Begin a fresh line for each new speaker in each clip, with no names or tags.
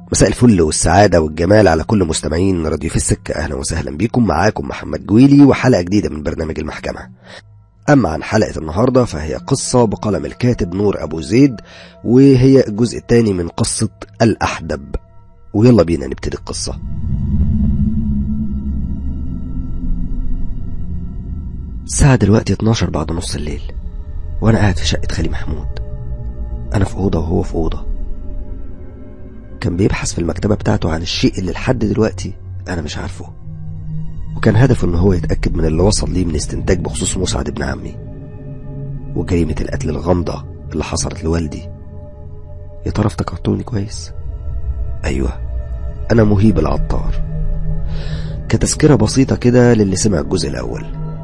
مساء الفل والسعادة والجمال على كل مستمعين راديو في السكة أهلا وسهلا بيكم معاكم محمد جويلي وحلقة جديدة من برنامج المحكمة أما عن حلقة النهاردة فهي قصة بقلم الكاتب نور أبو زيد وهي الجزء الثاني من قصة الأحدب ويلا بينا نبتدي القصة الساعة دلوقتي 12 بعد نص الليل وأنا قاعد في شقة خالي محمود أنا في أوضة وهو في أوضة كان بيبحث في المكتبة بتاعته عن الشيء اللي لحد دلوقتي أنا مش عارفه وكان هدفه إن هو يتأكد من اللي وصل ليه من استنتاج بخصوص مسعد ابن عمي وجريمة القتل الغامضة اللي حصلت لوالدي يا ترى افتكرتوني كويس أيوة أنا مهيب العطار كتذكرة بسيطة كده للي سمع الجزء الأول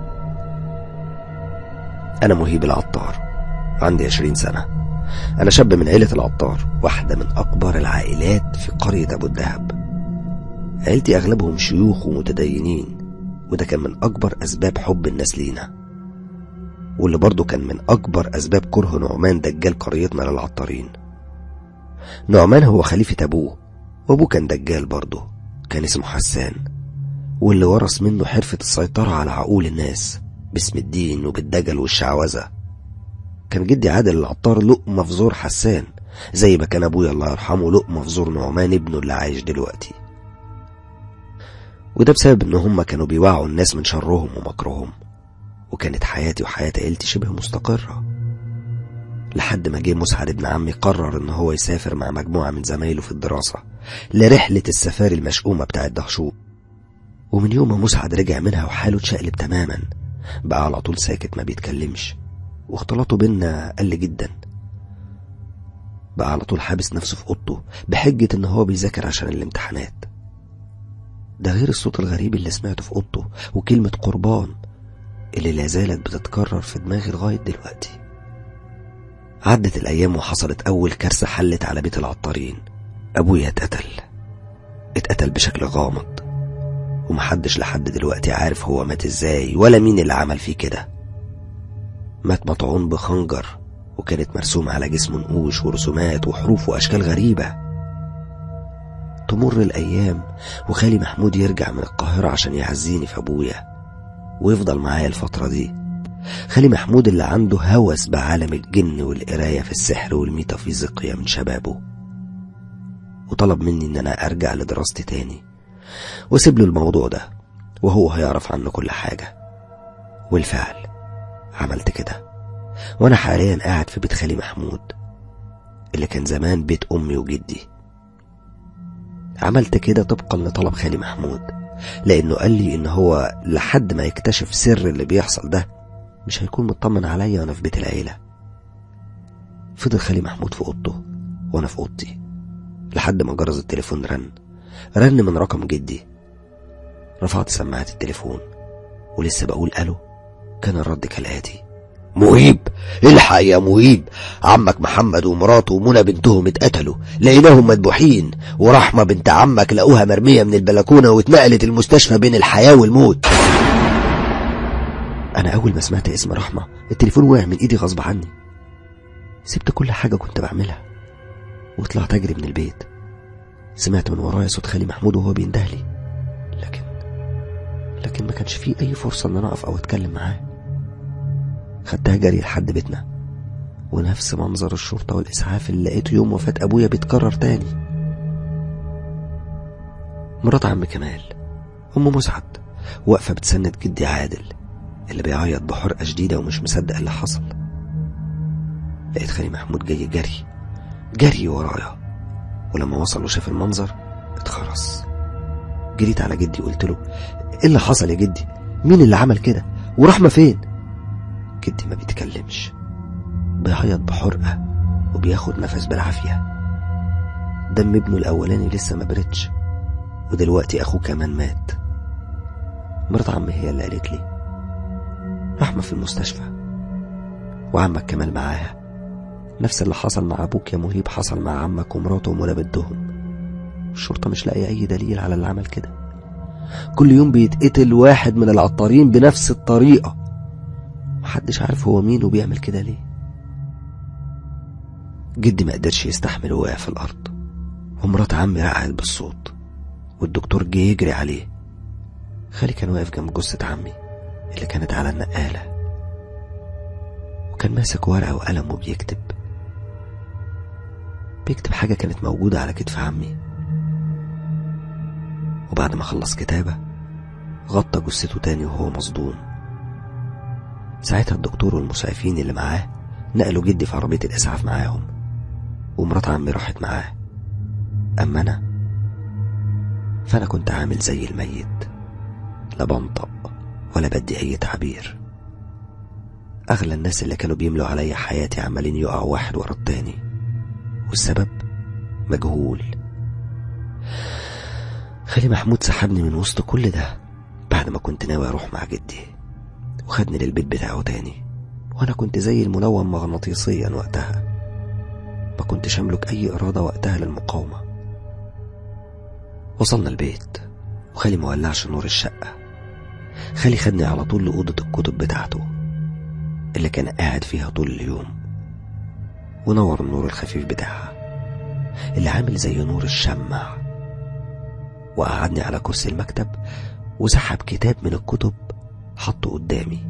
أنا مهيب العطار عندي عشرين سنة أنا شاب من عيلة العطار واحدة من أكبر العائلات في قرية أبو الدهب عيلتي أغلبهم شيوخ ومتدينين وده كان من أكبر أسباب حب الناس لينا واللي برضه كان من أكبر أسباب كره نعمان دجال قريتنا للعطارين نعمان هو خليفة أبوه وأبوه كان دجال برضه كان اسمه حسان واللي ورث منه حرفة السيطرة على عقول الناس باسم الدين وبالدجل والشعوذة كان جدي عادل العطار لقمة في زور حسان زي ما كان أبويا الله يرحمه لقمة في زور نعمان ابنه اللي عايش دلوقتي وده بسبب إن هما كانوا بيوعوا الناس من شرهم ومكرهم وكانت حياتي وحياة عيلتي شبه مستقرة لحد ما جه مسعد ابن عمي قرر إن هو يسافر مع مجموعة من زمايله في الدراسة لرحلة السفاري المشؤومة بتاعة دهشوق ومن يوم ما مسعد رجع منها وحاله اتشقلب تماما بقى على طول ساكت ما بيتكلمش واختلاطه بينا قل جدا بقى على طول حابس نفسه في اوضته بحجة ان هو بيذاكر عشان الامتحانات ده غير الصوت الغريب اللي سمعته في اوضته وكلمة قربان اللي لازالت بتتكرر في دماغي لغاية دلوقتي عدت الأيام وحصلت أول كارثة حلت على بيت العطارين أبويا اتقتل اتقتل بشكل غامض ومحدش لحد دلوقتي عارف هو مات ازاي ولا مين اللي عمل فيه كده مات مطعون بخنجر وكانت مرسومة على جسمه نقوش ورسومات وحروف وأشكال غريبة تمر الأيام وخالي محمود يرجع من القاهرة عشان يعزيني في أبويا ويفضل معايا الفترة دي خالي محمود اللي عنده هوس بعالم الجن والقراية في السحر والميتافيزيقيا من شبابه وطلب مني إن أنا أرجع لدراستي تاني واسيب له الموضوع ده وهو هيعرف عنه كل حاجة والفعل عملت كده وانا حاليا قاعد في بيت خالي محمود اللي كان زمان بيت امي وجدي عملت كده طبقا لطلب خالي محمود لانه قال لي ان هو لحد ما يكتشف سر اللي بيحصل ده مش هيكون مطمن عليا وانا في بيت العيلة فضل خالي محمود في اوضته وانا في اوضتي لحد ما جرس التليفون رن رن من رقم جدي رفعت سماعة التليفون ولسه بقول الو كان الرد كالآتي مهيب الحق يا مهيب عمك محمد ومراته ومنى بنتهم اتقتلوا لقيناهم مذبوحين ورحمة بنت عمك لقوها مرمية من البلكونة واتنقلت المستشفى بين الحياة والموت أنا أول ما سمعت اسم رحمة التليفون وقع من إيدي غصب عني سبت كل حاجة كنت بعملها وطلعت أجري من البيت سمعت من ورايا صوت خالي محمود وهو بيندهلي لكن لكن ما كانش فيه أي فرصة إن أنا أقف أو أتكلم معاه خدتها جري لحد بيتنا ونفس منظر الشرطة والإسعاف اللي لقيته يوم وفاة أبويا بيتكرر تاني مرات عم كمال أم مسعد واقفة بتسند جدي عادل اللي بيعيط بحرقة شديدة ومش مصدق اللي حصل لقيت خالي محمود جاي جري جري ورايا ولما وصل وشاف المنظر اتخرس جريت على جدي وقلت له ايه اللي حصل يا جدي مين اللي عمل كده ورحمة فين جدي ما بيتكلمش بيعيط بحرقة وبياخد نفس بالعافية دم ابنه الأولاني لسه ما بردش ودلوقتي أخوه كمان مات مرات عمي هي اللي قالت لي رحمة في المستشفى وعمك كمال معاها نفس اللي حصل مع أبوك يا مهيب حصل مع عمك ومراته ومنى بنتهم الشرطة مش لاقية أي دليل على اللي عمل كده كل يوم بيتقتل واحد من العطارين بنفس الطريقة محدش عارف هو مين وبيعمل كده ليه جدي ما قدرش يستحمل وقع في الأرض ومرات عمي رقعت بالصوت والدكتور جه يجري عليه خالي كان واقف جنب جثة عمي اللي كانت على النقالة وكان ماسك ورقة وقلم وبيكتب بيكتب حاجة كانت موجودة على كتف عمي وبعد ما خلص كتابة غطى جثته تاني وهو مصدوم ساعتها الدكتور والمسعفين اللي معاه نقلوا جدي في عربية الإسعاف معاهم ومرات عمي راحت معاه أما أنا فأنا كنت عامل زي الميت لا بنطق ولا بدي أي تعبير أغلى الناس اللي كانوا بيملوا عليا حياتي عمالين يقعوا واحد ورا التاني والسبب مجهول خالي محمود سحبني من وسط كل ده بعد ما كنت ناوي أروح مع جدي وخدني للبيت بتاعه تاني وأنا كنت زي المنوم مغناطيسيا وقتها ما كنتش أملك أي إرادة وقتها للمقاومة وصلنا البيت وخالي مولعش نور الشقة خالي خدني على طول لأوضة الكتب بتاعته اللي كان قاعد فيها طول اليوم ونور النور الخفيف بتاعها اللي عامل زي نور الشمع وقعدني على كرسي المكتب وسحب كتاب من الكتب حطه قدامي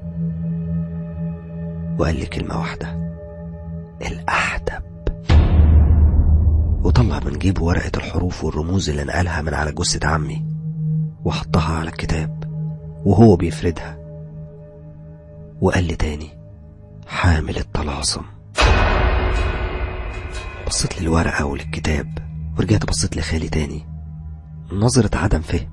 وقال لي كلمة واحدة الأحدب وطلع من جيبه ورقة الحروف والرموز اللي نقلها من على جثة عمي وحطها على الكتاب وهو بيفردها وقال لي تاني حامل الطلاسم بصيت للورقة وللكتاب ورجعت بصيت لخالي تاني نظرة عدم فهم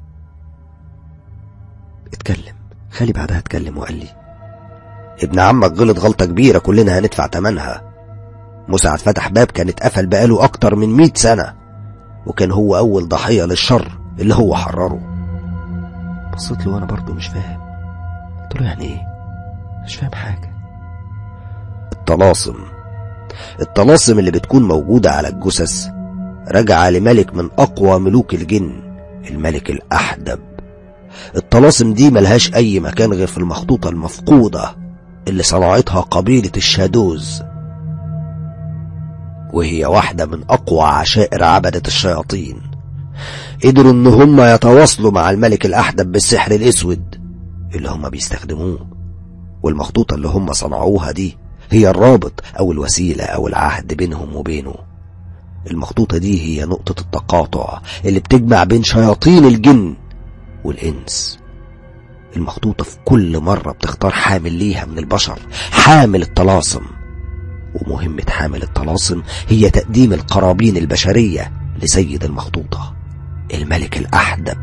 اتكلم خالي بعدها اتكلم وقال لي ابن عمك غلط غلطة كبيرة كلنا هندفع تمنها مسعد فتح باب كان اتقفل بقاله أكتر من مئة سنة وكان هو أول ضحية للشر اللي هو حرره بصيت له وأنا برضه مش فاهم قلت له يعني إيه مش فاهم حاجة الطلاسم الطلاسم اللي بتكون موجودة على الجثث راجعة لملك من أقوى ملوك الجن الملك الأحدب الطلاسم دي ملهاش أي مكان غير في المخطوطة المفقودة اللي صنعتها قبيلة الشادوز وهي واحدة من أقوى عشائر عبدة الشياطين قدروا إن هم يتواصلوا مع الملك الأحدب بالسحر الأسود اللي هم بيستخدموه والمخطوطة اللي هم صنعوها دي هي الرابط أو الوسيلة أو العهد بينهم وبينه المخطوطة دي هي نقطة التقاطع اللي بتجمع بين شياطين الجن والإنس المخطوطة في كل مرة بتختار حامل ليها من البشر حامل الطلاسم ومهمة حامل الطلاسم هي تقديم القرابين البشرية لسيد المخطوطة الملك الأحدب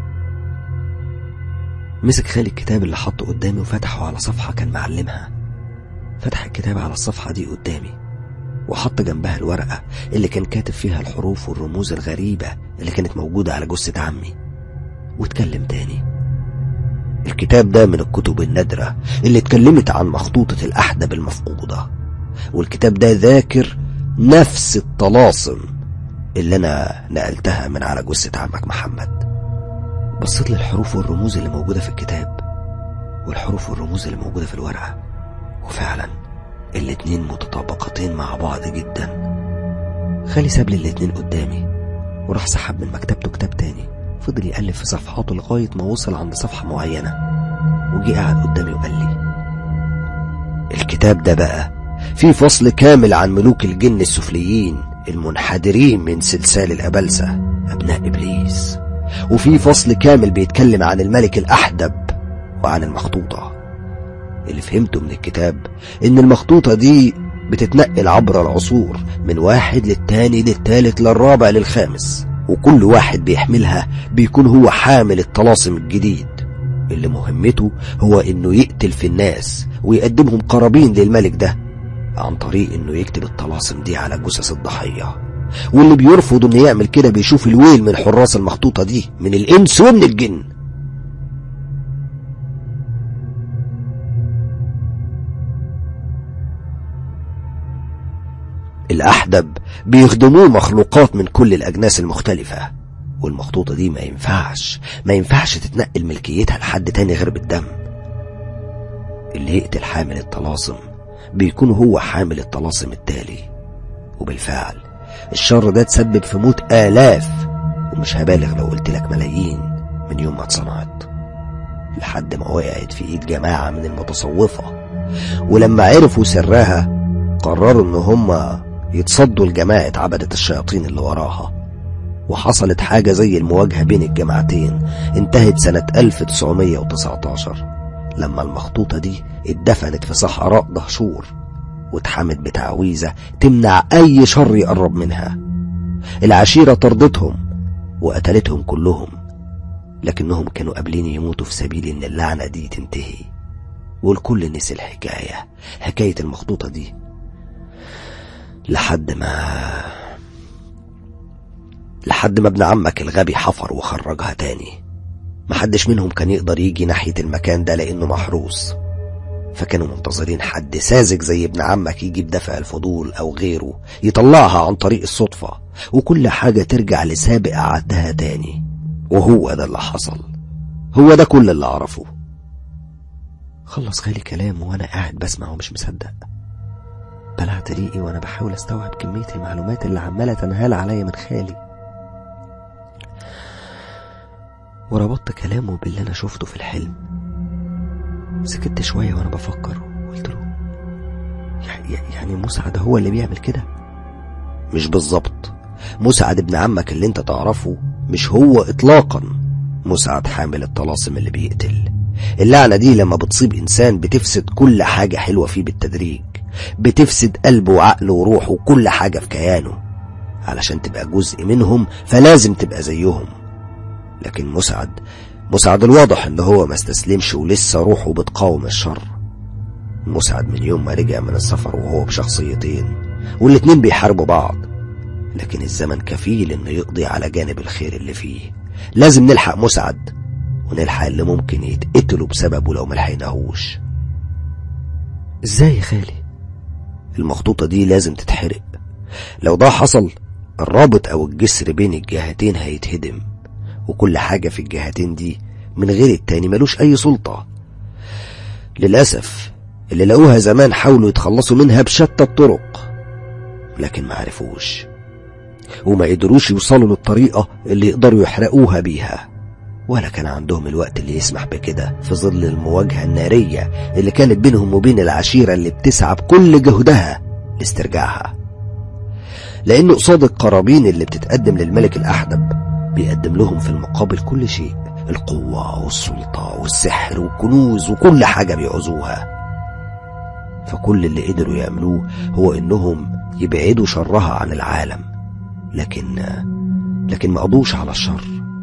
مسك خالي الكتاب اللي حطه قدامي وفتحه على صفحة كان معلمها فتح الكتاب على الصفحة دي قدامي وحط جنبها الورقة اللي كان كاتب فيها الحروف والرموز الغريبة اللي كانت موجودة على جثة عمي واتكلم تاني الكتاب ده من الكتب النادرة اللي اتكلمت عن مخطوطة الأحدب المفقودة والكتاب ده ذاكر نفس الطلاسم اللي أنا نقلتها من على جثة عمك محمد بصيت للحروف والرموز اللي موجودة في الكتاب والحروف والرموز اللي موجودة في الورقة وفعلا الاتنين متطابقتين مع بعض جدا خالي ساب لي الاتنين قدامي وراح سحب من مكتبته كتاب تاني فضل يقلب في صفحاته لغاية ما وصل عند صفحة معينة وجي قاعد قدامي وقال لي الكتاب ده بقى فيه فصل كامل عن ملوك الجن السفليين المنحدرين من سلسال الأبلسة أبناء إبليس وفي فصل كامل بيتكلم عن الملك الأحدب وعن المخطوطة اللي فهمته من الكتاب إن المخطوطة دي بتتنقل عبر العصور من واحد للتاني للتالت للرابع للخامس وكل واحد بيحملها بيكون هو حامل الطلاسم الجديد اللي مهمته هو انه يقتل في الناس ويقدمهم قرابين للملك ده عن طريق انه يكتب الطلاسم دي على جثث الضحية واللي بيرفض انه يعمل كده بيشوف الويل من حراس المخطوطة دي من الانس ومن الجن الأحدب بيخدموه مخلوقات من كل الأجناس المختلفة والمخطوطة دي ما ينفعش ما ينفعش تتنقل ملكيتها لحد تاني غير بالدم اللي يقتل حامل الطلاسم بيكون هو حامل الطلاسم التالي وبالفعل الشر ده تسبب في موت آلاف ومش هبالغ لو قلت لك ملايين من يوم ما اتصنعت لحد ما وقعت في ايد جماعة من المتصوفة ولما عرفوا سرها قرروا ان هم يتصدوا لجماعة عبدة الشياطين اللي وراها وحصلت حاجة زي المواجهة بين الجماعتين انتهت سنة 1919 لما المخطوطة دي اتدفنت في صحراء دهشور واتحمت بتعويذة تمنع أي شر يقرب منها العشيرة طردتهم وقتلتهم كلهم لكنهم كانوا قابلين يموتوا في سبيل ان اللعنة دي تنتهي والكل نسي الحكاية حكاية المخطوطة دي لحد ما لحد ما ابن عمك الغبي حفر وخرجها تاني محدش منهم كان يقدر يجي ناحية المكان ده لأنه محروس فكانوا منتظرين حد ساذج زي ابن عمك يجي بدافع الفضول أو غيره يطلعها عن طريق الصدفة وكل حاجة ترجع لسابق عهدها تاني وهو ده اللي حصل هو ده كل اللي أعرفه خلص خالي كلامه وأنا قاعد بسمع ومش مصدق بلعت ريقي وأنا بحاول أستوعب كمية المعلومات اللي عمالة تنهال عليا من خالي وربطت كلامه باللي أنا شفته في الحلم سكت شوية وأنا بفكر وقلت له يعني مسعد هو اللي بيعمل كده مش بالظبط مسعد ابن عمك اللي انت تعرفه مش هو اطلاقا مسعد حامل الطلاسم اللي بيقتل اللعنة دي لما بتصيب انسان بتفسد كل حاجة حلوة فيه بالتدريج بتفسد قلبه وعقله وروحه وكل حاجة في كيانه علشان تبقى جزء منهم فلازم تبقى زيهم لكن مسعد مسعد الواضح ان هو ما استسلمش ولسه روحه بتقاوم الشر مسعد من يوم ما رجع من السفر وهو بشخصيتين والاتنين بيحاربوا بعض لكن الزمن كفيل انه يقضي على جانب الخير اللي فيه لازم نلحق مسعد ونلحق اللي ممكن يتقتلوا بسببه لو ملحقناهوش ازاي يا خالي المخطوطة دي لازم تتحرق لو ده حصل الرابط او الجسر بين الجهتين هيتهدم وكل حاجة في الجهتين دي من غير التاني ملوش أي سلطة للأسف اللي لقوها زمان حاولوا يتخلصوا منها بشتى الطرق لكن ما عرفوش وما قدروش يوصلوا للطريقة اللي يقدروا يحرقوها بيها ولا كان عندهم الوقت اللي يسمح بكده في ظل المواجهة النارية اللي كانت بينهم وبين العشيرة اللي بتسعى بكل جهدها لاسترجاعها لأن قصاد القرابين اللي بتتقدم للملك الأحدب بيقدم لهم في المقابل كل شيء القوة والسلطة والسحر والكنوز وكل حاجة بيعوزوها فكل اللي قدروا يعملوه هو انهم يبعدوا شرها عن العالم لكن لكن ما قضوش على الشر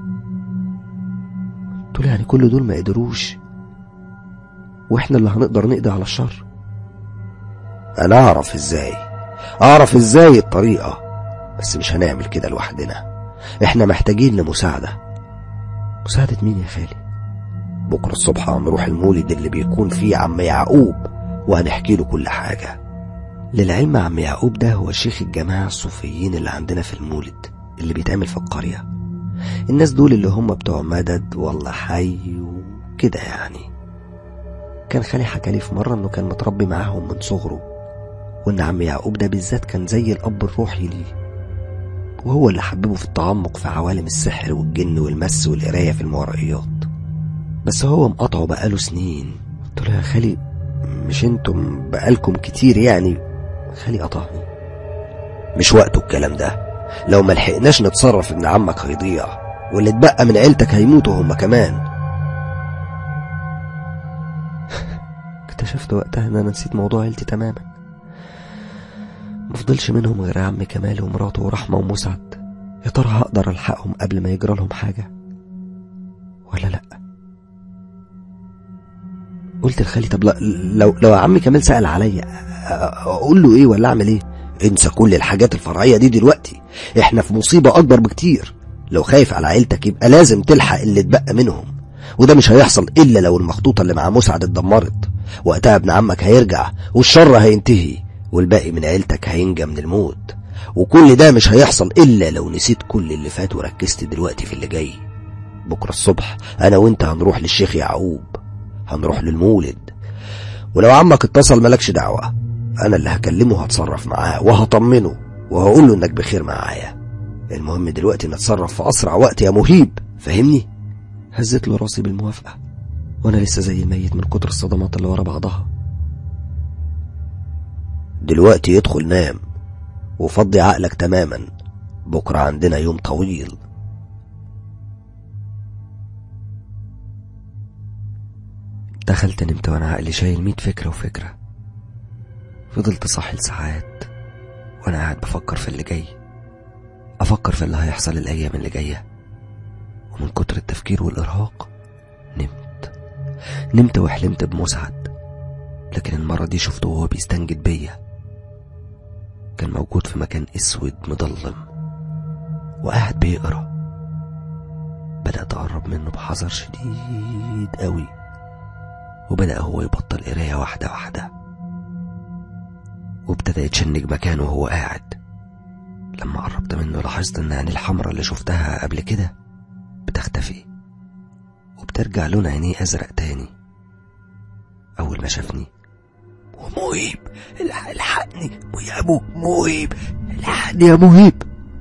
قلت يعني كل دول ما قدروش واحنا اللي هنقدر نقضي على الشر انا اعرف ازاي اعرف ازاي الطريقة بس مش هنعمل كده لوحدنا احنا محتاجين لمساعدة مساعدة مين يا خالي بكرة الصبح هنروح المولد اللي بيكون فيه عم يعقوب وهنحكي له كل حاجة للعلم عم يعقوب ده هو شيخ الجماعة الصوفيين اللي عندنا في المولد اللي بيتعمل في القرية الناس دول اللي هم بتوع مدد والله حي وكده يعني كان خالي حكى لي في مرة انه كان متربي معاهم من صغره وان عم يعقوب ده بالذات كان زي الاب الروحي ليه وهو اللي حببه في التعمق في عوالم السحر والجن والمس والقراية في المورائيات بس هو مقاطعه بقاله سنين قلت له يا خالي مش انتم بقالكم كتير يعني خالي قطعني مش وقته الكلام ده لو ما لحقناش نتصرف ابن عمك هيضيع واللي اتبقى من عيلتك هيموتوا هما كمان اكتشفت وقتها ان انا نسيت موضوع عيلتي تماما مفضلش منهم غير عم كمال ومراته ورحمة ومسعد يا ترى هقدر ألحقهم قبل ما يجرى لهم حاجة ولا لأ قلت لخالي طب لو لو عمي كمال سأل عليا أقول له إيه ولا أعمل إيه انسى كل الحاجات الفرعية دي دلوقتي احنا في مصيبة أكبر بكتير لو خايف على عيلتك يبقى لازم تلحق اللي اتبقى منهم وده مش هيحصل إلا لو المخطوطة اللي مع مسعد اتدمرت وقتها ابن عمك هيرجع والشر هينتهي والباقي من عيلتك هينجى من الموت وكل ده مش هيحصل إلا لو نسيت كل اللي فات وركزت دلوقتي في اللي جاي بكرة الصبح أنا وإنت هنروح للشيخ يعقوب هنروح للمولد ولو عمك اتصل ملكش دعوة أنا اللي هكلمه هتصرف معاه وهطمنه وهقول له انك بخير معايا المهم دلوقتي نتصرف في اسرع وقت يا مهيب فاهمني هزت له راسي بالموافقه وانا لسه زي الميت من كتر الصدمات اللي ورا بعضها دلوقتي يدخل نام وفضي عقلك تماما بكرة عندنا يوم طويل دخلت نمت وانا عقلي شايل ميت فكرة وفكرة فضلت صاحي لساعات وانا قاعد بفكر في اللي جاي افكر في اللي هيحصل الايام اللي جايه ومن كتر التفكير والارهاق نمت نمت وحلمت بمسعد لكن المرة دي شفته وهو بيستنجد بيا كان موجود في مكان اسود مظلم وقاعد بيقرا بدأت أقرب منه بحذر شديد قوي وبدأ هو يبطل قراية واحدة واحدة وابتدى يتشنج مكانه وهو قاعد لما قربت منه لاحظت ان عينيه الحمراء اللي شفتها قبل كده بتختفي وبترجع لون عينيه ازرق تاني اول ما شافني ومهيب الحقني يا ابو مهيب الحقني يا مهيب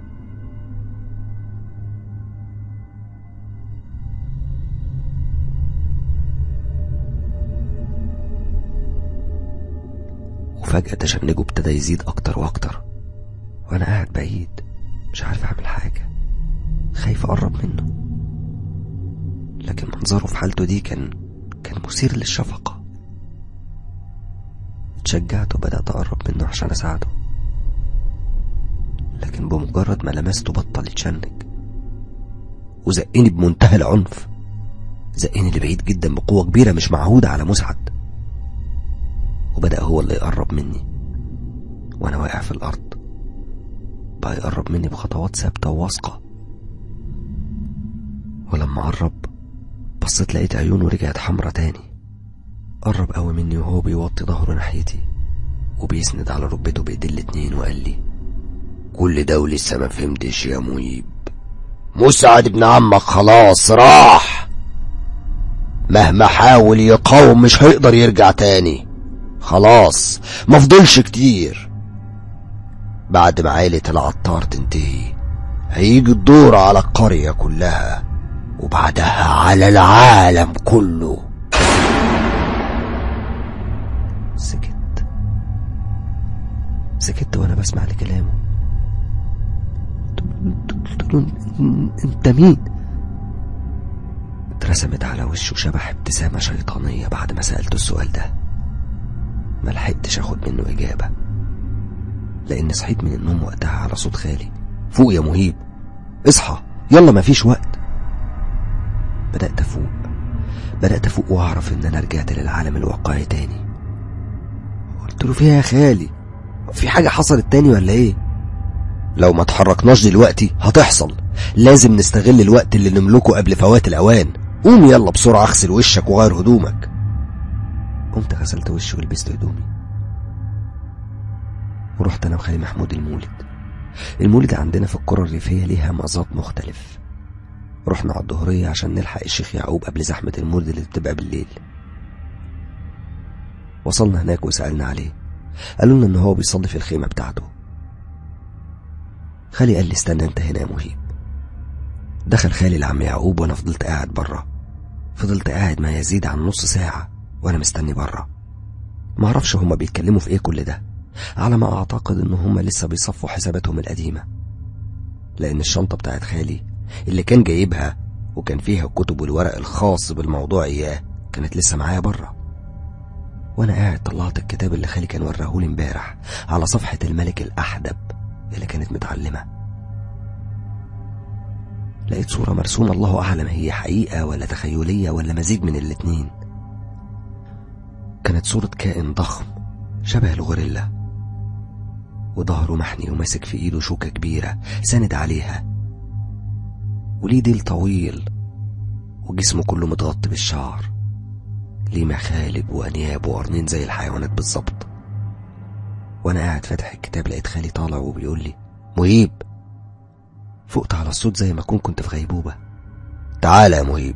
وفجأة تشنجه ابتدى يزيد أكتر وأكتر وأنا قاعد بعيد مش عارف أعمل حاجة خايف أقرب منه لكن منظره في حالته دي كان كان مثير للشفقة اتشجعت وبدأت أقرب منه عشان أساعده لكن بمجرد ما لمسته بطل يتشنج وزقني بمنتهى العنف زقني لبعيد جدا بقوة كبيرة مش معهودة على مسعد وبدأ هو اللي يقرب مني وأنا واقع في الأرض بقى يقرب مني بخطوات ثابتة وواثقة ولما قرب بصيت لقيت عيونه رجعت حمرة تاني قرب قوي مني وهو بيوطي ظهره ناحيتي وبيسند على ركبته بايديه الاتنين وقال لي كل ده ولسه ما فهمتش يا مهيب مسعد ابن عمك خلاص راح مهما حاول يقاوم مش هيقدر يرجع تاني خلاص مفضلش كتير بعد ما عيلة العطار تنتهي هيجي الدور على القرية كلها وبعدها على العالم كله سكت سكت وانا بسمع لكلامه قلت له انت مين اترسمت على وشه شبح ابتسامة شيطانية بعد ما سألته السؤال ده ما لحقتش اخد منه اجابة لاني صحيت من النوم وقتها على صوت خالي فوق يا مهيب اصحى يلا مفيش وقت بدأت افوق بدأت افوق واعرف ان انا رجعت للعالم الواقعي تاني قلت له فيها يا خالي في حاجة حصلت تاني ولا ايه لو ما تحركناش دلوقتي هتحصل لازم نستغل الوقت اللي نملكه قبل فوات الاوان قوم يلا بسرعة اغسل وشك وغير هدومك قمت غسلت وشي ولبست هدومي ورحت انا وخالي محمود المولد المولد عندنا في القرى الريفية ليها مزاط مختلف رحنا على الظهرية عشان نلحق الشيخ يعقوب قبل زحمة المولد اللي بتبقى بالليل وصلنا هناك وسألنا عليه قالوا لنا ان هو بيصلي في الخيمة بتاعته خالي قال لي استنى انت هنا يا مهيب دخل خالي لعم يعقوب وانا فضلت قاعد بره فضلت قاعد ما يزيد عن نص ساعة وانا مستني بره معرفش هما بيتكلموا في ايه كل ده على ما اعتقد ان هما لسه بيصفوا حساباتهم القديمة لان الشنطة بتاعت خالي اللي كان جايبها وكان فيها الكتب والورق الخاص بالموضوع اياه كانت لسه معايا بره وانا قاعد طلعت الكتاب اللي خالي كان وراهولي امبارح على صفحة الملك الاحدب اللي كانت متعلمة لقيت صورة مرسومة الله أعلم هي حقيقة ولا تخيلية ولا مزيج من الاتنين كانت صورة كائن ضخم شبه الغوريلا وظهره محني وماسك في ايده شوكة كبيرة ساند عليها وليه ديل طويل وجسمه كله متغطي بالشعر ليه مخالب وأنياب وقرنين زي الحيوانات بالظبط وأنا قاعد فاتح الكتاب لقيت خالي طالع وبيقول لي مهيب فقت على الصوت زي ما أكون كنت في غيبوبة تعالى يا مهيب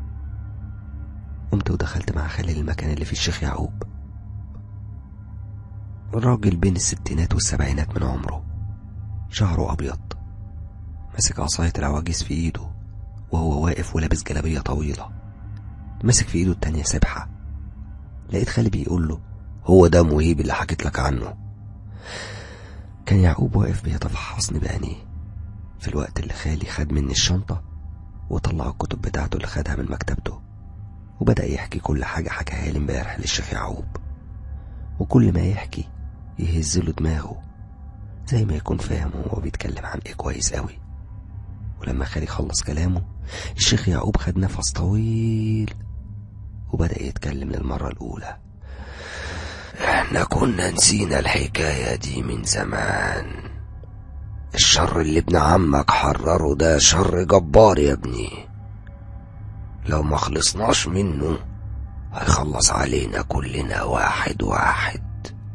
قمت ودخلت مع خالي المكان اللي فيه الشيخ يعقوب راجل بين الستينات والسبعينات من عمره شعره أبيض ماسك عصاية العواجيز في إيده وهو واقف ولابس جلابية طويلة ماسك في إيده التانية سبحة لقيت خالي بيقول له هو ده مهيب اللي حكيت لك عنه كان يعقوب واقف بيتفحصني بعينيه في الوقت اللي خالي خد مني الشنطة وطلع الكتب بتاعته اللي خدها من مكتبته وبدأ يحكي كل حاجة حكاها لي امبارح للشيخ يعقوب وكل ما يحكي يهز له دماغه زي ما يكون فاهم هو بيتكلم عن ايه كويس قوي ولما خالي خلص كلامه الشيخ يعقوب خد نفس طويل وبدأ يتكلم للمرة الأولى احنا كنا نسينا الحكاية دي من زمان الشر اللي ابن عمك حرره ده شر جبار يا ابني لو ما خلصناش منه هيخلص علينا كلنا واحد واحد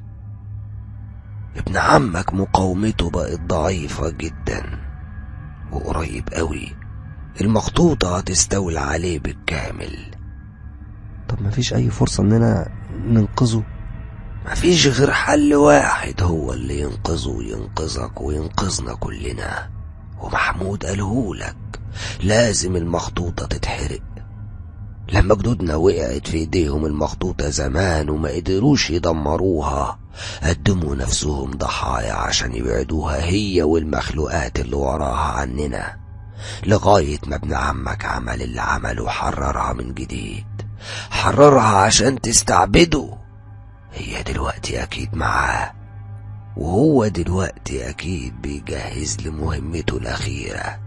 ابن عمك مقاومته بقت ضعيفة جدا وقريب قوي المخطوطة هتستولى عليه بالكامل طب مفيش أي فرصة إننا ننقذه مفيش غير حل واحد هو اللي ينقذه وينقذك وينقذنا كلنا ومحمود قالهولك لازم المخطوطة تتحرق لما جدودنا وقعت في ايديهم المخطوطة زمان وما قدروش يدمروها قدموا نفسهم ضحايا عشان يبعدوها هي والمخلوقات اللي وراها عننا لغاية ما ابن عمك عمل اللي عمله وحررها من جديد حررها عشان تستعبده هي دلوقتي أكيد معاه وهو دلوقتي أكيد بيجهز لمهمته الأخيرة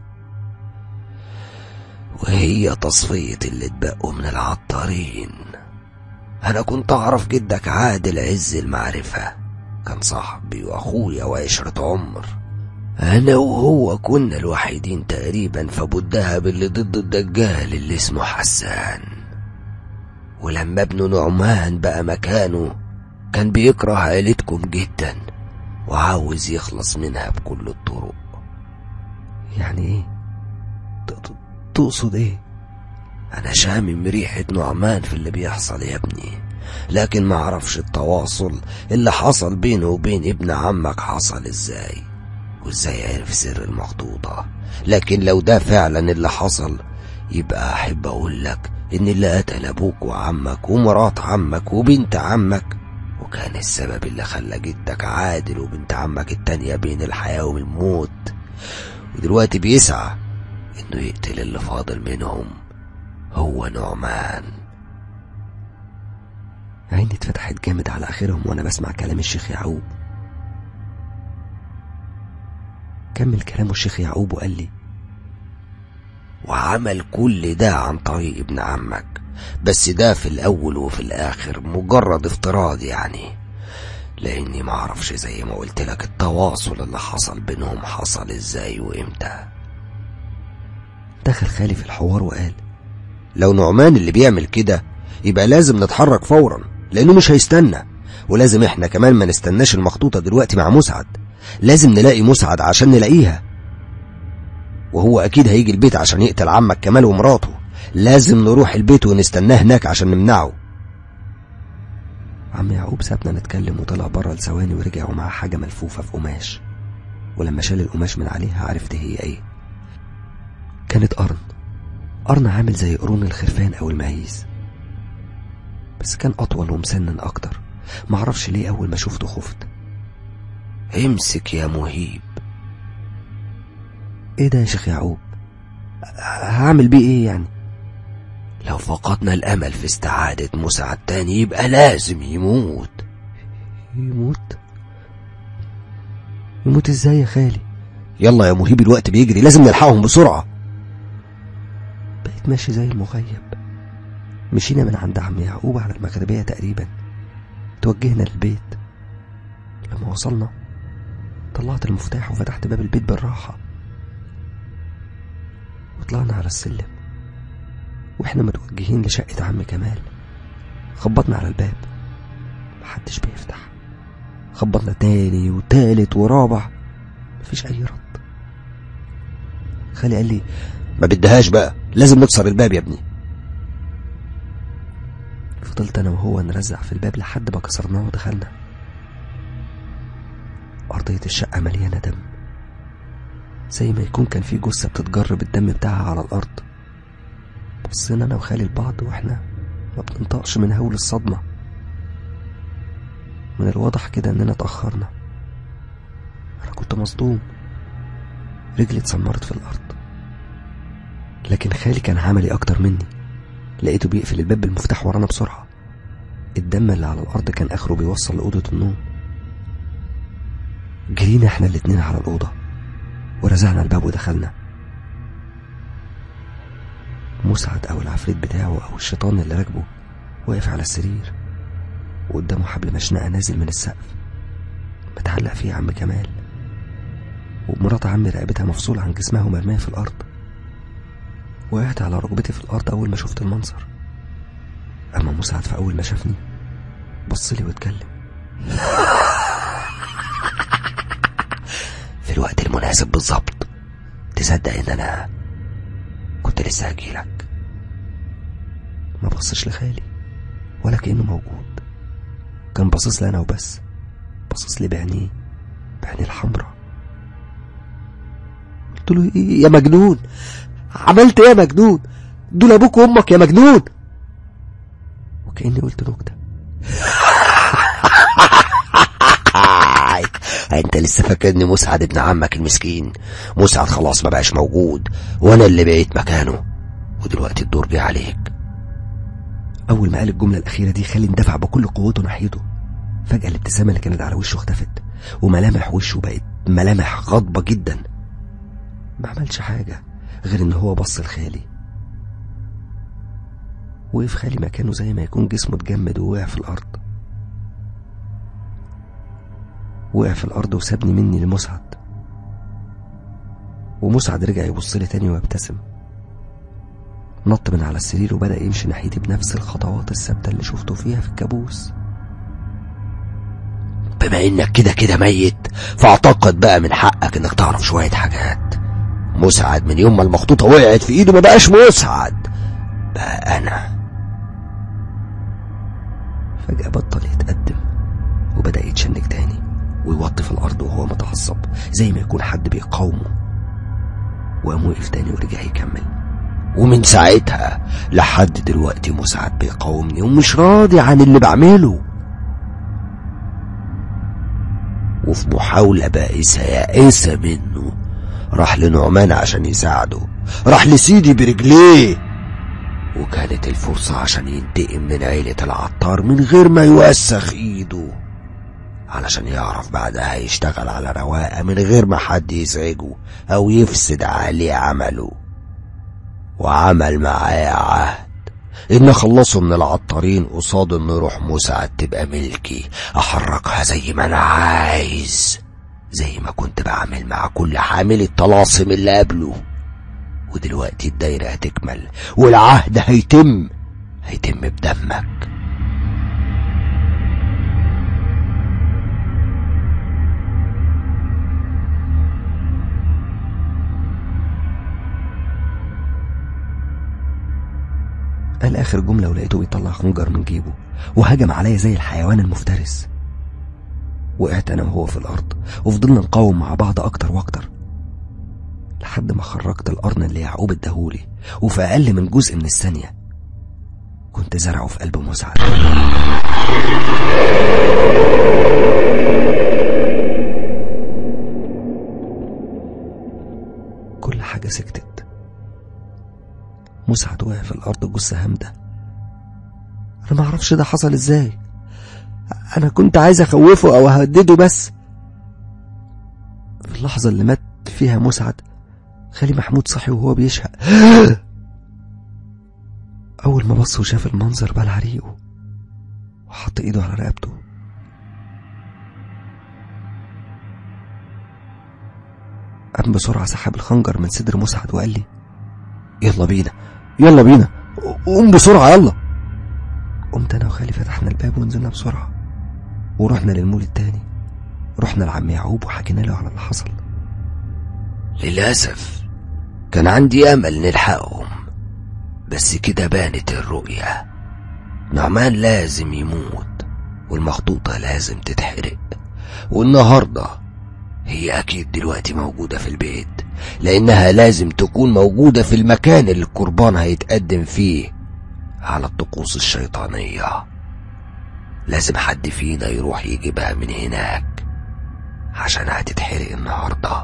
وهي تصفية اللي اتبقوا من العطارين أنا كنت أعرف جدك عادل عز المعرفة كان صاحبي وأخويا وعشرة عمر أنا وهو كنا الوحيدين تقريبا في أبو الدهب اللي ضد الدجال اللي اسمه حسان ولما ابنه نعمان بقى مكانه كان بيكره عيلتكم جدا وعاوز يخلص منها بكل الطرق يعني ايه تقصد ايه انا شامم ريحة نعمان في اللي بيحصل يا ابني لكن ما اعرفش التواصل اللي حصل بينه وبين ابن عمك حصل ازاي وازاي عرف سر المخطوطة لكن لو ده فعلا اللي حصل يبقى احب اقول لك ان اللي قتل ابوك وعمك ومرات عمك وبنت عمك وكان السبب اللي خلى جدك عادل وبنت عمك التانية بين الحياة والموت ودلوقتي بيسعى انه يقتل اللي فاضل منهم هو نعمان عيني اتفتحت جامد على اخرهم وانا بسمع كلام الشيخ يعقوب كمل كلامه الشيخ يعقوب وقال لي وعمل كل ده عن طريق ابن عمك بس ده في الأول وفي الآخر مجرد افتراض يعني لأني معرفش زي ما قلت لك التواصل اللي حصل بينهم حصل ازاي وامتى دخل خالي في الحوار وقال لو نعمان اللي بيعمل كده يبقى لازم نتحرك فورا لأنه مش هيستنى ولازم احنا كمان ما نستناش المخطوطة دلوقتي مع مسعد لازم نلاقي مسعد عشان نلاقيها وهو أكيد هيجي البيت عشان يقتل عمك كمال ومراته لازم نروح البيت ونستناه هناك عشان نمنعه عم يعقوب سابنا نتكلم وطلع بره لثواني ورجع ومعاه حاجة ملفوفة في قماش ولما شال القماش من عليها عرفت هي ايه كانت قرن قرن عامل زي قرون الخرفان او المعيز بس كان اطول ومسنن اكتر معرفش ليه اول ما شفته خفت امسك يا مهيب ايه ده يا شيخ يعقوب هعمل بيه ايه يعني لو فقدنا الامل في استعادة مسعد تاني يبقى لازم يموت يموت يموت ازاي يا خالي يلا يا مهيب الوقت بيجري لازم نلحقهم بسرعة بقيت ماشي زي المغيب مشينا من عند عم يعقوب على المغربية تقريبا توجهنا للبيت لما وصلنا طلعت المفتاح وفتحت باب البيت بالراحة وطلعنا على السلم واحنا متوجهين لشقة عم كمال خبطنا على الباب محدش بيفتح خبطنا تاني وتالت ورابع مفيش اي رد خالي قال لي ما بدهاش بقى لازم نكسر الباب يا ابني فضلت انا وهو نرزع في الباب لحد ما كسرناه ودخلنا أرضية الشقة مليانة دم زي ما يكون كان في جثة بتتجر بالدم بتاعها على الأرض بصينا أنا وخالي لبعض وإحنا ما بننطقش من هول الصدمة من الواضح كده إننا اتأخرنا أنا كنت مصدوم رجلي اتسمرت في الأرض لكن خالي كان عملي أكتر مني لقيته بيقفل الباب بالمفتاح ورانا بسرعة الدم اللي على الأرض كان آخره بيوصل لأوضة النوم جرينا احنا الاتنين على الأوضة ورزعنا الباب ودخلنا مسعد أو العفريت بتاعه أو الشيطان اللي راكبه واقف على السرير وقدامه حبل مشنقة نازل من السقف متعلق فيه عم كمال ومرات عمي رقبتها مفصولة عن جسمها ومرمية في الأرض وقعت على ركبتي في الأرض أول ما شفت المنظر أما مسعد في أول ما شافني بص لي واتكلم في الوقت المناسب بالظبط تصدق إن أنا كنت لسه هجيلك ما بصش لخالي ولا كأنه موجود كان باصص لي أنا وبس باصص لي بعينيه بعينيه الحمراء قلت له إيه يا مجنون عملت ايه يا مجنون دول ابوك وامك يا مجنون وكاني قلت نكته انت لسه فاكرني مسعد ابن عمك المسكين مسعد خلاص ما بقاش موجود وانا اللي بقيت مكانه ودلوقتي الدور جه عليك اول ما قال الجمله الاخيره دي خالي اندفع بكل قوته ناحيته فجاه الابتسامه اللي كانت على وشه اختفت وملامح وشه بقت ملامح غاضبه جدا ما عملش حاجه غير ان هو بص لخالي وقف خالي مكانه زي ما يكون جسمه اتجمد ووقع في الارض وقع في الارض وسابني مني لمسعد ومسعد رجع يبص لي تاني ويبتسم نط من على السرير وبدأ يمشي ناحيتي بنفس الخطوات الثابتة اللي شفته فيها في الكابوس بما انك كده كده ميت فاعتقد بقى من حقك انك تعرف شوية حاجات مسعد من يوم ما المخطوطة وقعت في ايده ما بقاش مسعد بقى انا فجأة بطل يتقدم وبدأ يتشنج تاني ويوطي في الأرض وهو متعصب زي ما يكون حد بيقاومه وقام وقف تاني ورجع يكمل ومن ساعتها لحد دلوقتي مسعد بيقاومني ومش راضي عن اللي بعمله وفي محاولة بائسة يائسة منه راح لنعمان عشان يساعده راح لسيدي برجليه وكانت الفرصة عشان ينتقم من عيلة العطار من غير ما يوسخ ايده علشان يعرف بعدها يشتغل على رواقة من غير ما حد يزعجه او يفسد عليه عمله وعمل معاه عهد ان اخلصه من العطارين قصاد ان روح مسعد تبقى ملكي احركها زي ما انا عايز زي ما كنت بعمل مع كل حامل الطلاسم اللي قبله ودلوقتي الدايرة هتكمل والعهد هيتم هيتم بدمك قال آخر جملة ولقيته بيطلع خنجر من جيبه وهجم عليا زي الحيوان المفترس وقعت أنا وهو في الأرض وفضلنا نقاوم مع بعض أكتر وأكتر لحد ما خرجت القرن اللي يعقوب اداهولي وفي أقل من جزء من الثانية كنت زرعه في قلب مسعد كل حاجة سكتت مسعد وقع في الأرض جثة هامدة أنا معرفش ده حصل إزاي أنا كنت عايز أخوفه أو أهدده بس في اللحظة اللي مات فيها مسعد خالي محمود صحي وهو بيشهق أول ما بص وشاف المنظر بلع ريقه وحط إيده على رقبته قام بسرعة سحب الخنجر من صدر مسعد وقال لي يلا بينا يلا بينا قوم بسرعة يلا قمت أنا وخالي فتحنا الباب ونزلنا بسرعة ورحنا للمول التاني رحنا لعم يعقوب وحكينا له على اللي حصل للأسف كان عندي أمل نلحقهم بس كده بانت الرؤية نعمان لازم يموت والمخطوطة لازم تتحرق والنهاردة هي أكيد دلوقتي موجودة في البيت
لأنها لازم تكون موجودة في المكان اللي القربان هيتقدم فيه على الطقوس الشيطانية لازم حد فينا يروح يجيبها من هناك عشان هتتحرق النهاردة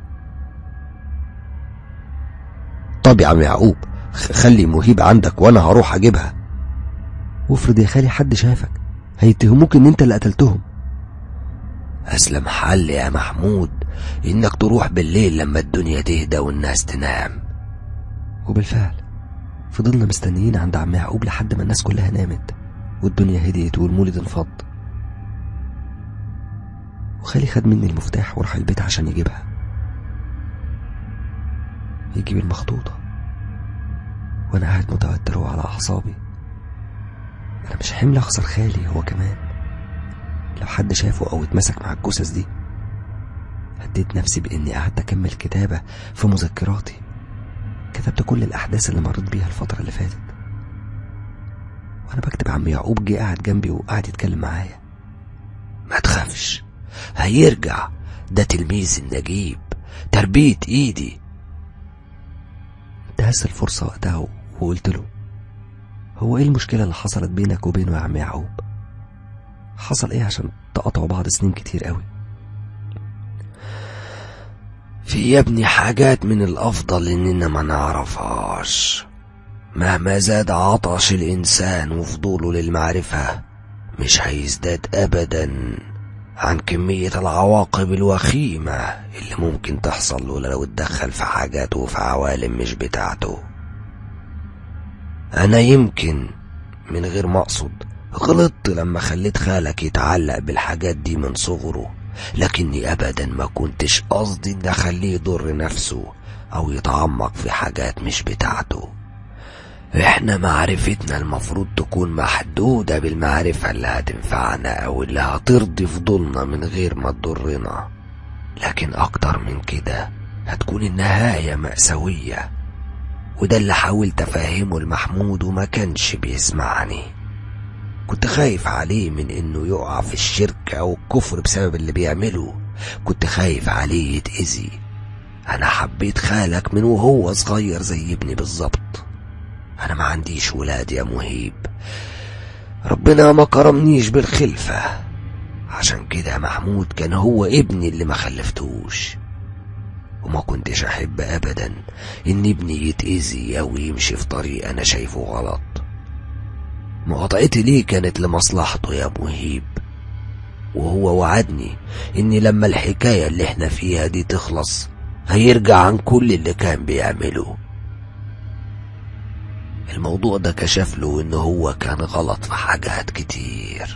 طب يا عم يعقوب خلي مهيب عندك وانا هروح اجيبها وافرض يا خالي حد شافك هيتهموك ان انت اللي قتلتهم
أسلم حل يا محمود إنك تروح بالليل لما الدنيا تهدى والناس تنام
وبالفعل فضلنا مستنيين عند عم يعقوب لحد ما الناس كلها نامت والدنيا هديت والمولد انفض وخالي خد مني المفتاح وراح البيت عشان يجيبها يجيب المخطوطة وأنا قاعد متوتر وعلى أعصابي أنا مش حمل أخسر خالي هو كمان لو حد شافه أو اتمسك مع الجثث دي هديت نفسي بإني قعدت أكمل كتابة في مذكراتي كتبت كل الأحداث اللي مريت بيها الفترة اللي فاتت وأنا بكتب عم يعقوب جه قاعد جنبي وقعد يتكلم معايا
ما تخافش هيرجع ده تلميذ النجيب تربية ايدي
انتهز الفرصة وقتها وقلت له هو ايه المشكلة اللي حصلت بينك وبينه يا عم يعقوب حصل ايه عشان تقطعوا بعض سنين كتير قوي
في يا ابني حاجات من الأفضل إننا ما نعرفهاش مهما زاد عطش الإنسان وفضوله للمعرفة مش هيزداد أبدا عن كمية العواقب الوخيمة اللي ممكن تحصل له لو اتدخل في حاجات وفي عوالم مش بتاعته أنا يمكن من غير ما أقصد غلطت لما خليت خالك يتعلق بالحاجات دي من صغره لكني أبدا ما كنتش قصدي إن أخليه يضر نفسه أو يتعمق في حاجات مش بتاعته إحنا معرفتنا المفروض تكون محدودة بالمعرفة اللي هتنفعنا أو اللي هترضي فضولنا من غير ما تضرنا لكن أكتر من كده هتكون النهاية مأساوية وده اللي حاولت أفهمه لمحمود وما كانش بيسمعني كنت خايف عليه من انه يقع في الشرك او الكفر بسبب اللي بيعمله كنت خايف عليه يتأذي انا حبيت خالك من وهو صغير زي ابني بالظبط انا ما عنديش ولاد يا مهيب ربنا ما كرمنيش بالخلفة عشان كده محمود كان هو ابني اللي ما خلفتوش وما كنتش احب ابدا ان ابني يتأذي او يمشي في طريق انا شايفه غلط مقاطعتي ليه كانت لمصلحته يا مهيب وهو وعدني اني لما الحكاية اللي احنا فيها دي تخلص هيرجع عن كل اللي كان بيعمله الموضوع ده كشف له ان هو كان غلط في حاجات كتير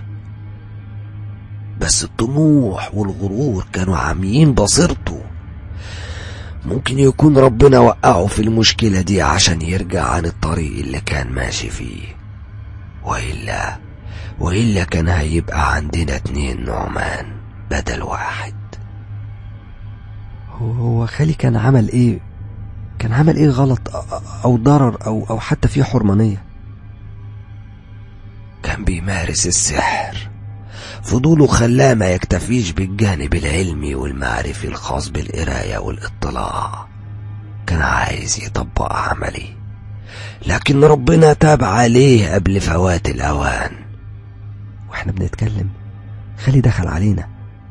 بس الطموح والغرور كانوا عاميين بصيرته ممكن يكون ربنا وقعه في المشكلة دي عشان يرجع عن الطريق اللي كان ماشي فيه وإلا وإلا كان هيبقى عندنا اتنين نعمان بدل واحد
هو هو خالي كان عمل ايه كان عمل ايه غلط او ضرر او او حتى فيه حرمانية
كان بيمارس السحر فضوله خلاه ما يكتفيش بالجانب العلمي والمعرفي الخاص بالقراية والاطلاع كان عايز يطبق عملي لكن ربنا تاب عليه قبل فوات الأوان
واحنا بنتكلم خالي دخل علينا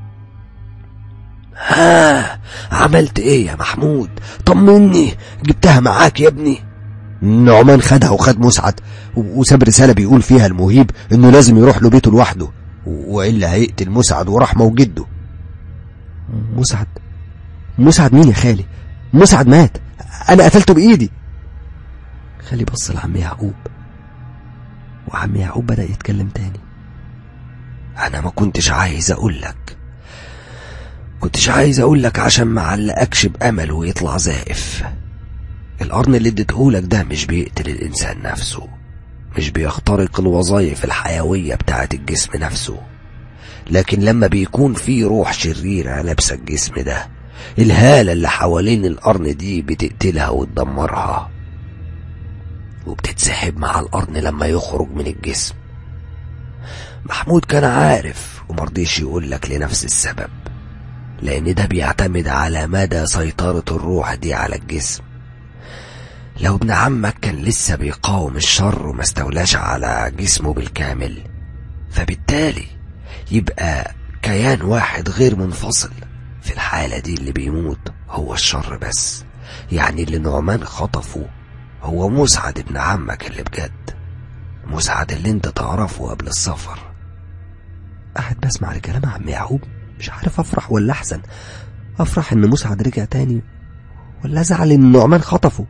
ها عملت ايه يا محمود طمني جبتها معاك يا ابني
نعمان خدها وخد مسعد وساب رسالة بيقول فيها المهيب انه لازم يروح له بيته لوحده والا هيقتل مسعد ورحمة وجده مسعد مسعد مين يا خالي مسعد مات انا قتلته بايدي خالي بص لعم يعقوب وعم يعقوب بدأ يتكلم تاني
انا ما كنتش عايز اقول لك كنتش عايز اقول لك عشان ما علقكش بامل ويطلع زائف القرن اللي اديتهولك ده مش بيقتل الانسان نفسه مش بيخترق الوظائف الحيوية بتاعة الجسم نفسه لكن لما بيكون في روح شريرة لابسة الجسم ده الهالة اللي حوالين القرن دي بتقتلها وتدمرها وبتتسحب مع القرن لما يخرج من الجسم محمود كان عارف ومرضيش يقول لك لنفس السبب لأن ده بيعتمد على مدى سيطرة الروح دي على الجسم لو ابن عمك كان لسه بيقاوم الشر وما استولاش على جسمه بالكامل فبالتالي يبقى كيان واحد غير منفصل في الحالة دي اللي بيموت هو الشر بس يعني اللي نعمان خطفه هو مسعد ابن عمك اللي بجد مسعد اللي انت تعرفه قبل السفر
قاعد بسمع لكلام عم يعقوب مش عارف افرح ولا احزن افرح ان مسعد رجع تاني ولا ازعل ان نعمان خطفه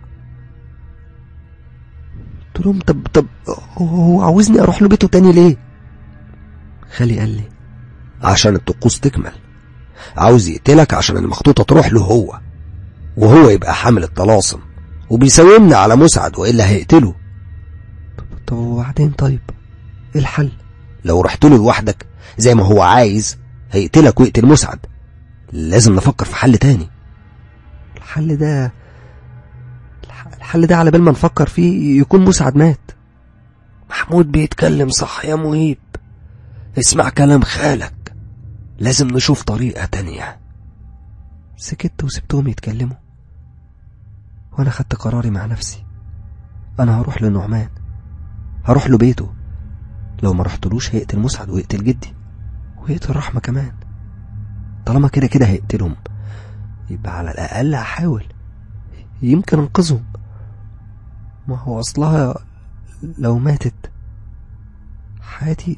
قلت لهم طب طب هو عاوزني اروح له بيته تاني ليه خالي قال لي
عشان الطقوس تكمل عاوز يقتلك عشان المخطوطة تروح له هو وهو يبقى حامل الطلاسم وبيساومنا على مسعد وإلا هيقتله
طب وبعدين طيب ايه الحل
لو رحت له لوحدك زي ما هو عايز هيقتلك ويقتل مسعد لازم نفكر في حل تاني
الحل ده الحل ده على بال ما نفكر فيه يكون مسعد مات
محمود بيتكلم صح يا مهيب اسمع كلام خالك لازم نشوف طريقة تانية
سكت وسبتهم يتكلموا وانا خدت قراري مع نفسي انا هروح لنعمان هروح له بيته لو ما رحتلوش هيقتل مسعد ويقتل جدي ويقتل رحمة كمان طالما كده كده هيقتلهم يبقى على الأقل هحاول يمكن انقذهم ما هو أصلها لو ماتت حياتي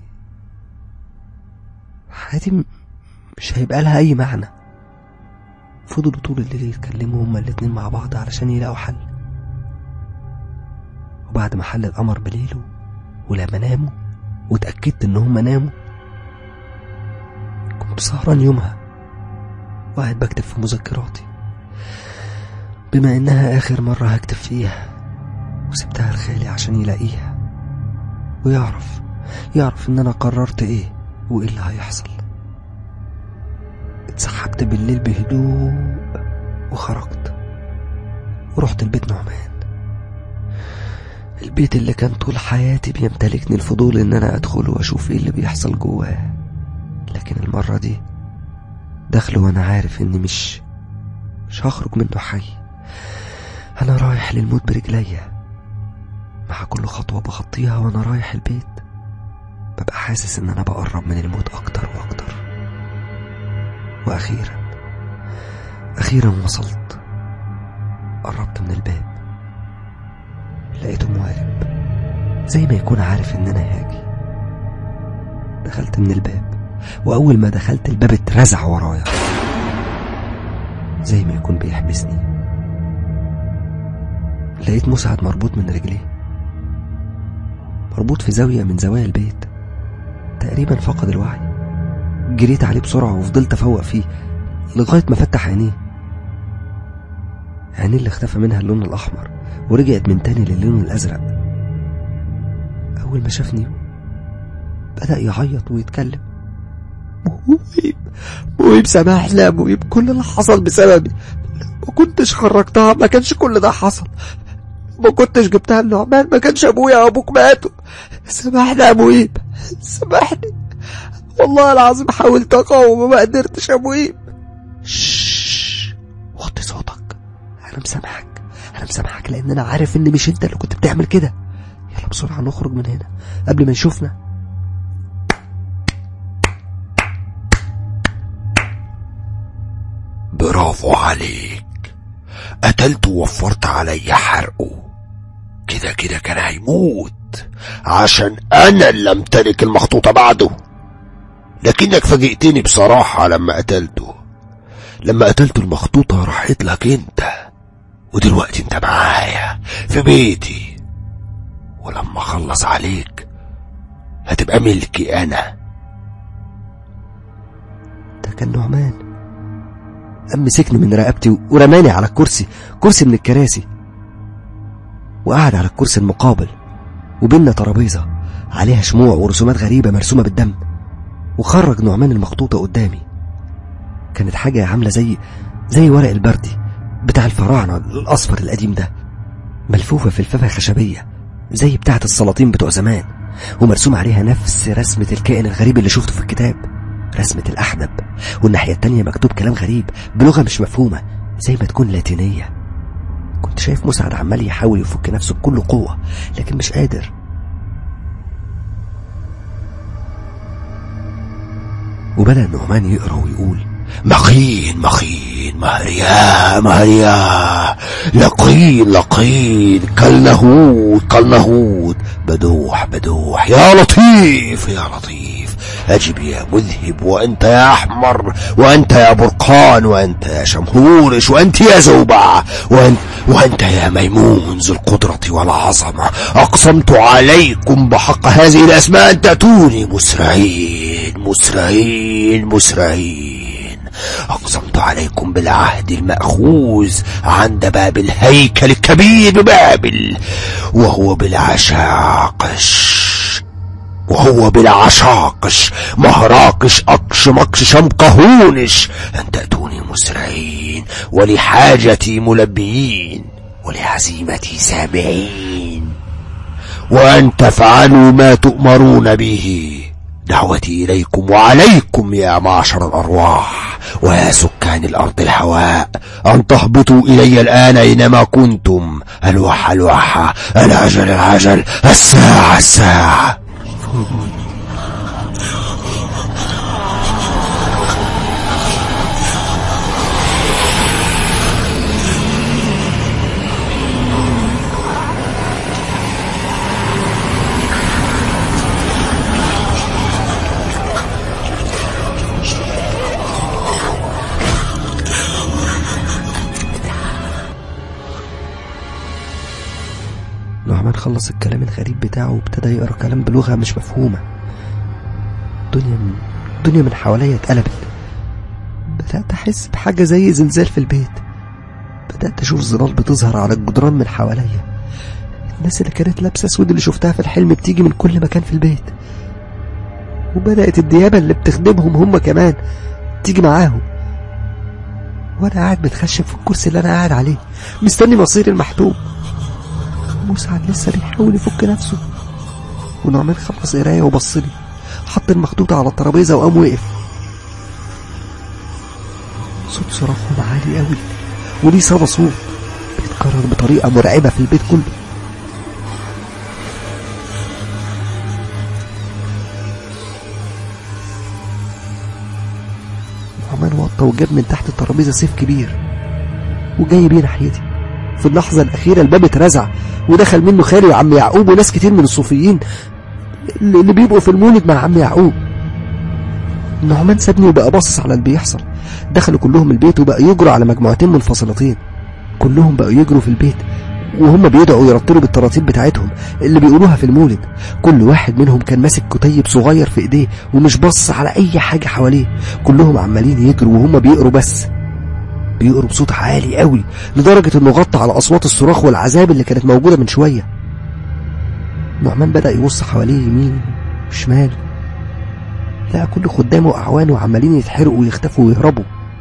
حياتي مش هيبقى لها أي معنى فضلوا طول الليل يتكلموا هما الاتنين مع بعض علشان يلاقوا حل وبعد ما حل القمر بليله ولما ناموا واتأكدت إن هما ناموا كنت سهران يومها وقاعد بكتب في مذكراتي بما إنها آخر مرة هكتب فيها وسبتها لخالي عشان يلاقيها ويعرف يعرف إن أنا قررت إيه وإيه اللي هيحصل اتسحبت بالليل بهدوء وخرجت ورحت البيت نعمان البيت اللي كان طول حياتي بيمتلكني الفضول ان انا ادخله واشوف ايه اللي بيحصل جواه لكن المرة دي دخله وانا عارف اني مش مش هخرج منه حي انا رايح للموت برجليا مع كل خطوة بخطيها وانا رايح البيت ببقى حاسس ان انا بقرب من الموت اكتر واكتر واخيرا اخيرا وصلت قربت من الباب لقيته موارب زي ما يكون عارف ان انا هاجي دخلت من الباب واول ما دخلت الباب اترزع ورايا زي ما يكون بيحبسني لقيت مسعد مربوط من رجليه مربوط في زاوية من زوايا البيت تقريبا فقد الوعي جريت عليه بسرعة وفضلت أفوق فيه لغاية ما فتح عينيه عينيه اللي اختفى منها اللون الأحمر ورجعت من تاني للون الأزرق أول ما شافني بدأ يعيط ويتكلم مهيب مهيب سامحني يا مهيب كل اللي حصل بسببي ما كنتش خرجتها ما كانش كل ده حصل ما كنتش جبتها النعمان ما كانش ابويا وابوك ماتوا سامحني يا مهيب سامحني والله العظيم حاولت اقاوم وما قدرتش يا مهيب شش وطي صوتك انا مسامحك انا مسامحك لان انا عارف ان مش انت اللي كنت بتعمل كده يلا بسرعه نخرج من هنا قبل ما يشوفنا
برافو عليك قتلته ووفرت علي حرقه كده كده كان هيموت عشان انا اللي امتلك المخطوطة بعده لكنك فاجئتني بصراحة لما قتلته لما قتلت المخطوطة راحت لك انت ودلوقتي انت معايا في بيتي ولما اخلص عليك هتبقى ملكي انا
ده كان نعمان قام مسكني من رقبتي ورماني على الكرسي كرسي من الكراسي وقعد على الكرسي المقابل وبيننا ترابيزة عليها شموع ورسومات غريبة مرسومة بالدم وخرج نعمان المخطوطة قدامي كانت حاجة عاملة زي زي ورق البردي بتاع الفراعنة الأصفر القديم ده ملفوفة في لفافة خشبية زي بتاعة السلاطين بتوع زمان ومرسوم عليها نفس رسمة الكائن الغريب اللي شفته في الكتاب رسمة الأحدب والناحية التانية مكتوب كلام غريب بلغة مش مفهومة زي ما تكون لاتينية كنت شايف مسعد عمال يحاول يفك نفسه بكل قوة لكن مش قادر وبدأ النعمان يقرأ ويقول
مخين مخين مهريا مهريا لقين لقين كالنهود كالنهود بدوح بدوح يا لطيف يا لطيف أجب يا مذهب وأنت يا أحمر وأنت يا برقان وأنت يا شمهورش وأنت يا زوبع وأنت, وأنت يا ميمون ذو القدرة والعظمة أقسمت عليكم بحق هذه الأسماء أن تأتوني مسرعين مسرعين مسرعين أقسمت عليكم بالعهد المأخوذ عند باب الهيكل الكبير ببابل وهو بالعشاقش وهو بالعشاقش مهراقش أقش مقش شمقهونش أن تأتوني مسرعين ولحاجتي ملبيين ولعزيمتي سامعين وأن تفعلوا ما تؤمرون به دعوتي إليكم وعليكم يا معشر الأرواح ويا سكان الأرض الهواء أن تهبطوا إلي الآن أينما كنتم الوح الوح العجل العجل الساعة الساعة
نعمان خلص الكلام الغريب بتاعه وابتدى يقرا كلام بلغة مش مفهومة الدنيا من الدنيا من حواليا اتقلبت بدأت أحس بحاجة زي زلزال في البيت بدأت أشوف ظلال بتظهر على الجدران من حواليا الناس اللي كانت لابسة اسود اللي شفتها في الحلم بتيجي من كل مكان في البيت وبدأت الديابة اللي بتخدمهم هم كمان تيجي معاهم وأنا قاعد متخشب في الكرسي اللي أنا قاعد عليه مستني مصير المحتوم مسعد لسه بيحاول يفك نفسه ونعمان خلص قرايه وبص لي حط المخطوطة على الترابيزة وقام وقف صوت صراخهم عالي قوي وليه صدى صوت بيتكرر بطريقة مرعبة في البيت كله نعمان وطى وجاب من تحت الترابيزة سيف كبير وجاي بيه ناحيتي في اللحظة الأخيرة الباب اترزع ودخل منه خالي وعم يعقوب وناس كتير من الصوفيين اللي بيبقوا في المولد مع عم يعقوب نعمان سابني وبقى باصص على اللي بيحصل دخلوا كلهم البيت وبقى يجروا على مجموعتين منفصلتين كلهم بقوا يجروا في البيت وهم بيدعوا يرتلوا بالتراتيب بتاعتهم اللي بيقولوها في المولد كل واحد منهم كان ماسك كتيب صغير في ايديه ومش باصص على اي حاجة حواليه كلهم عمالين يجروا وهم بيقروا بس بيقروا بصوت عالي قوي لدرجة انه غطى على اصوات الصراخ والعذاب اللي كانت موجودة من شوية نعمان بدأ يبص حواليه يمين وشمال لقى كل خدامه وأعوانه عمالين يتحرقوا ويختفوا ويهربوا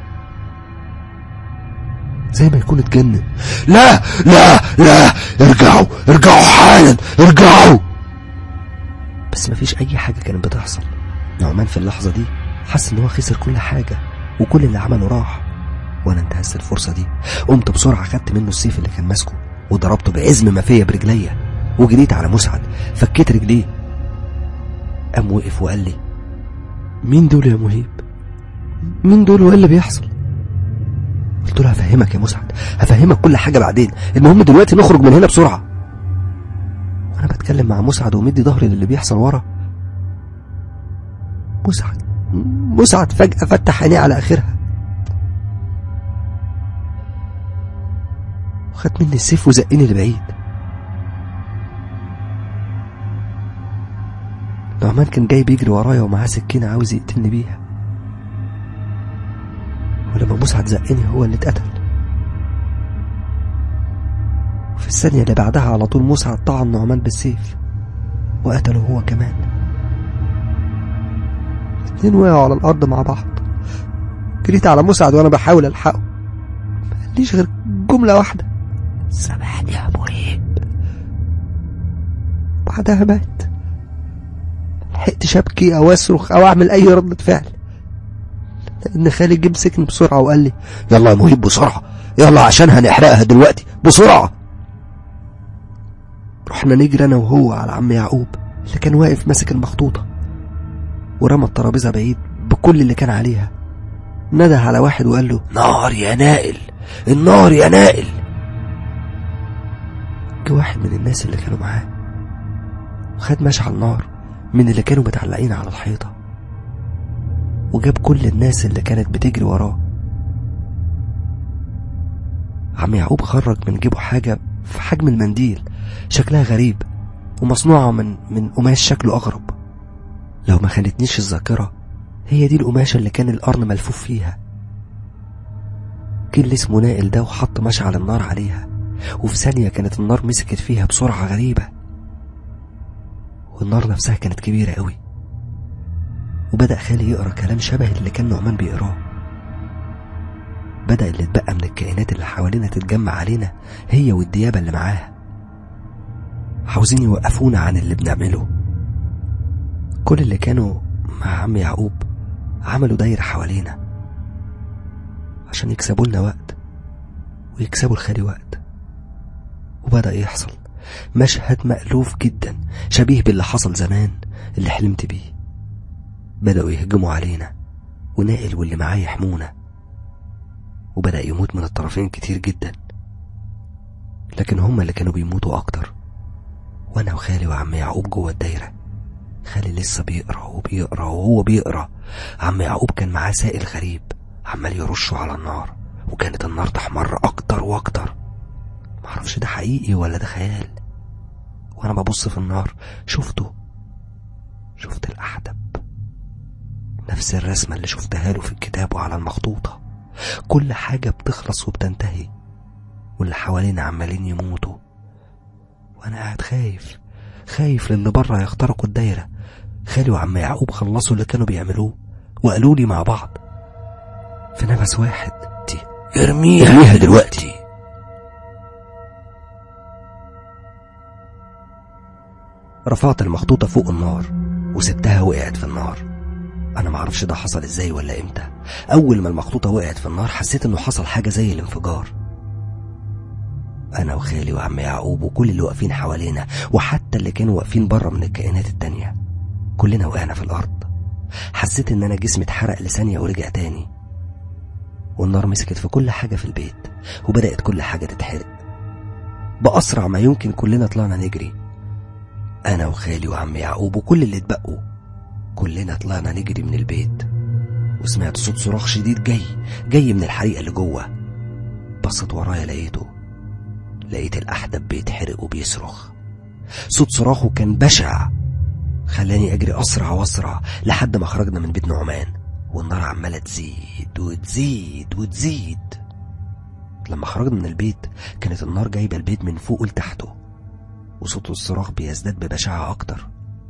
زي ما يكون اتجنن
لا لا لا ارجعوا ارجعوا حالا ارجعوا
بس مفيش أي حاجة كانت بتحصل نعمان في اللحظة دي حس إن هو خسر كل حاجة وكل اللي عمله راح وأنا انتهزت الفرصة دي قمت بسرعة خدت منه السيف اللي كان ماسكه وضربته بعزم ما فيا برجليا وجريت على مسعد فكيت رجليه قام وقف وقال لي مين دول يا مهيب مين دول وايه اللي بيحصل قلت له هفهمك يا مسعد هفهمك كل حاجة بعدين المهم دلوقتي نخرج من هنا بسرعة وانا بتكلم مع مسعد ومدي ظهري للي بيحصل ورا مسعد مسعد فجأة فتح عينيه على آخرها وخد مني السيف وزقني لبعيد نعمان كان جاي بيجري ورايا ومعاه سكينة عاوز يقتلني بيها ولما مسعد زقني هو اللي اتقتل وفي الثانية اللي بعدها على طول مسعد طعن نعمان بالسيف وقتله هو كمان الاتنين وقعوا على الأرض مع بعض جريت على مسعد وأنا بحاول ألحقه ما قاليش غير جملة واحدة سامحني يا مهيب بعدها مات لحقتش ابكي او اصرخ او اعمل اي ردة فعل ان خالي جه مسكني بسرعه وقال لي يلا يا مهيب بسرعه يلا عشان هنحرقها دلوقتي بسرعه رحنا نجري انا وهو على عم يعقوب اللي كان واقف ماسك المخطوطه ورمى الترابيزه بعيد بكل اللي كان عليها نده على واحد وقال له
نار يا نائل النار يا نائل
جه واحد من الناس اللي كانوا معاه وخد مشعل نار من اللي كانوا متعلقين على الحيطة وجاب كل الناس اللي كانت بتجري وراه عم يعقوب خرج من جيبه حاجة في حجم المنديل شكلها غريب ومصنوعة من من قماش شكله أغرب لو ما خانتنيش الذاكرة هي دي القماشة اللي كان القرن ملفوف فيها كل اسمه نائل ده وحط مشعل النار عليها وفي ثانية كانت النار مسكت فيها بسرعة غريبة والنار نفسها كانت كبيرة قوي وبدأ خالي يقرأ كلام شبه اللي كان نعمان بيقراه بدأ اللي اتبقى من الكائنات اللي حوالينا تتجمع علينا هي والديابة اللي معاها عاوزين يوقفونا عن اللي بنعمله كل اللي كانوا مع عم يعقوب عملوا دايرة حوالينا عشان يكسبوا لنا وقت ويكسبوا الخالي وقت وبدأ يحصل مشهد مألوف جدا شبيه باللي حصل زمان اللي حلمت بيه بدأوا يهجموا علينا ونائل واللي معاه يحمونا وبدأ يموت من الطرفين كتير جدا لكن هما اللي كانوا بيموتوا أكتر وأنا وخالي وعم يعقوب جوه الدايرة خالي لسه بيقرا وبيقرا وهو بيقرا عم يعقوب كان معاه سائل غريب عمال يرشه على النار وكانت النار تحمر أكتر وأكتر معرفش ده حقيقي ولا ده خيال وانا ببص في النار شفته شفت الاحدب نفس الرسمة اللي شفتها له في الكتاب وعلى المخطوطة كل حاجة بتخلص وبتنتهي واللي حوالينا عمالين يموتوا وانا قاعد خايف خايف للي بره يخترقوا الدايرة خالي وعم يعقوب خلصوا اللي كانوا بيعملوه وقالوا لي مع بعض في نفس واحد
دي ارميها, ارميها دلوقتي
رفعت المخطوطة فوق النار وسبتها وقعت في النار أنا معرفش ده حصل إزاي ولا إمتى أول ما المخطوطة وقعت في النار حسيت إنه حصل حاجة زي الانفجار أنا وخالي وعم يعقوب وكل اللي واقفين حوالينا وحتى اللي كانوا واقفين بره من الكائنات التانية كلنا وقعنا في الأرض حسيت إن أنا جسمي اتحرق لثانية ورجع تاني والنار مسكت في كل حاجة في البيت وبدأت كل حاجة تتحرق بأسرع ما يمكن كلنا طلعنا نجري أنا وخالي وعم يعقوب وكل اللي اتبقوا كلنا طلعنا نجري من البيت وسمعت صوت صراخ شديد جاي جاي من الحريقة اللي جوه بصت ورايا لقيته لقيت الأحدب بيتحرق وبيصرخ صوت صراخه كان بشع خلاني أجري أسرع وأسرع لحد ما خرجنا من بيت نعمان والنار عمالة تزيد وتزيد وتزيد لما خرجنا من البيت كانت النار جايبة البيت من فوق لتحته وصوت الصراخ بيزداد ببشاعة أكتر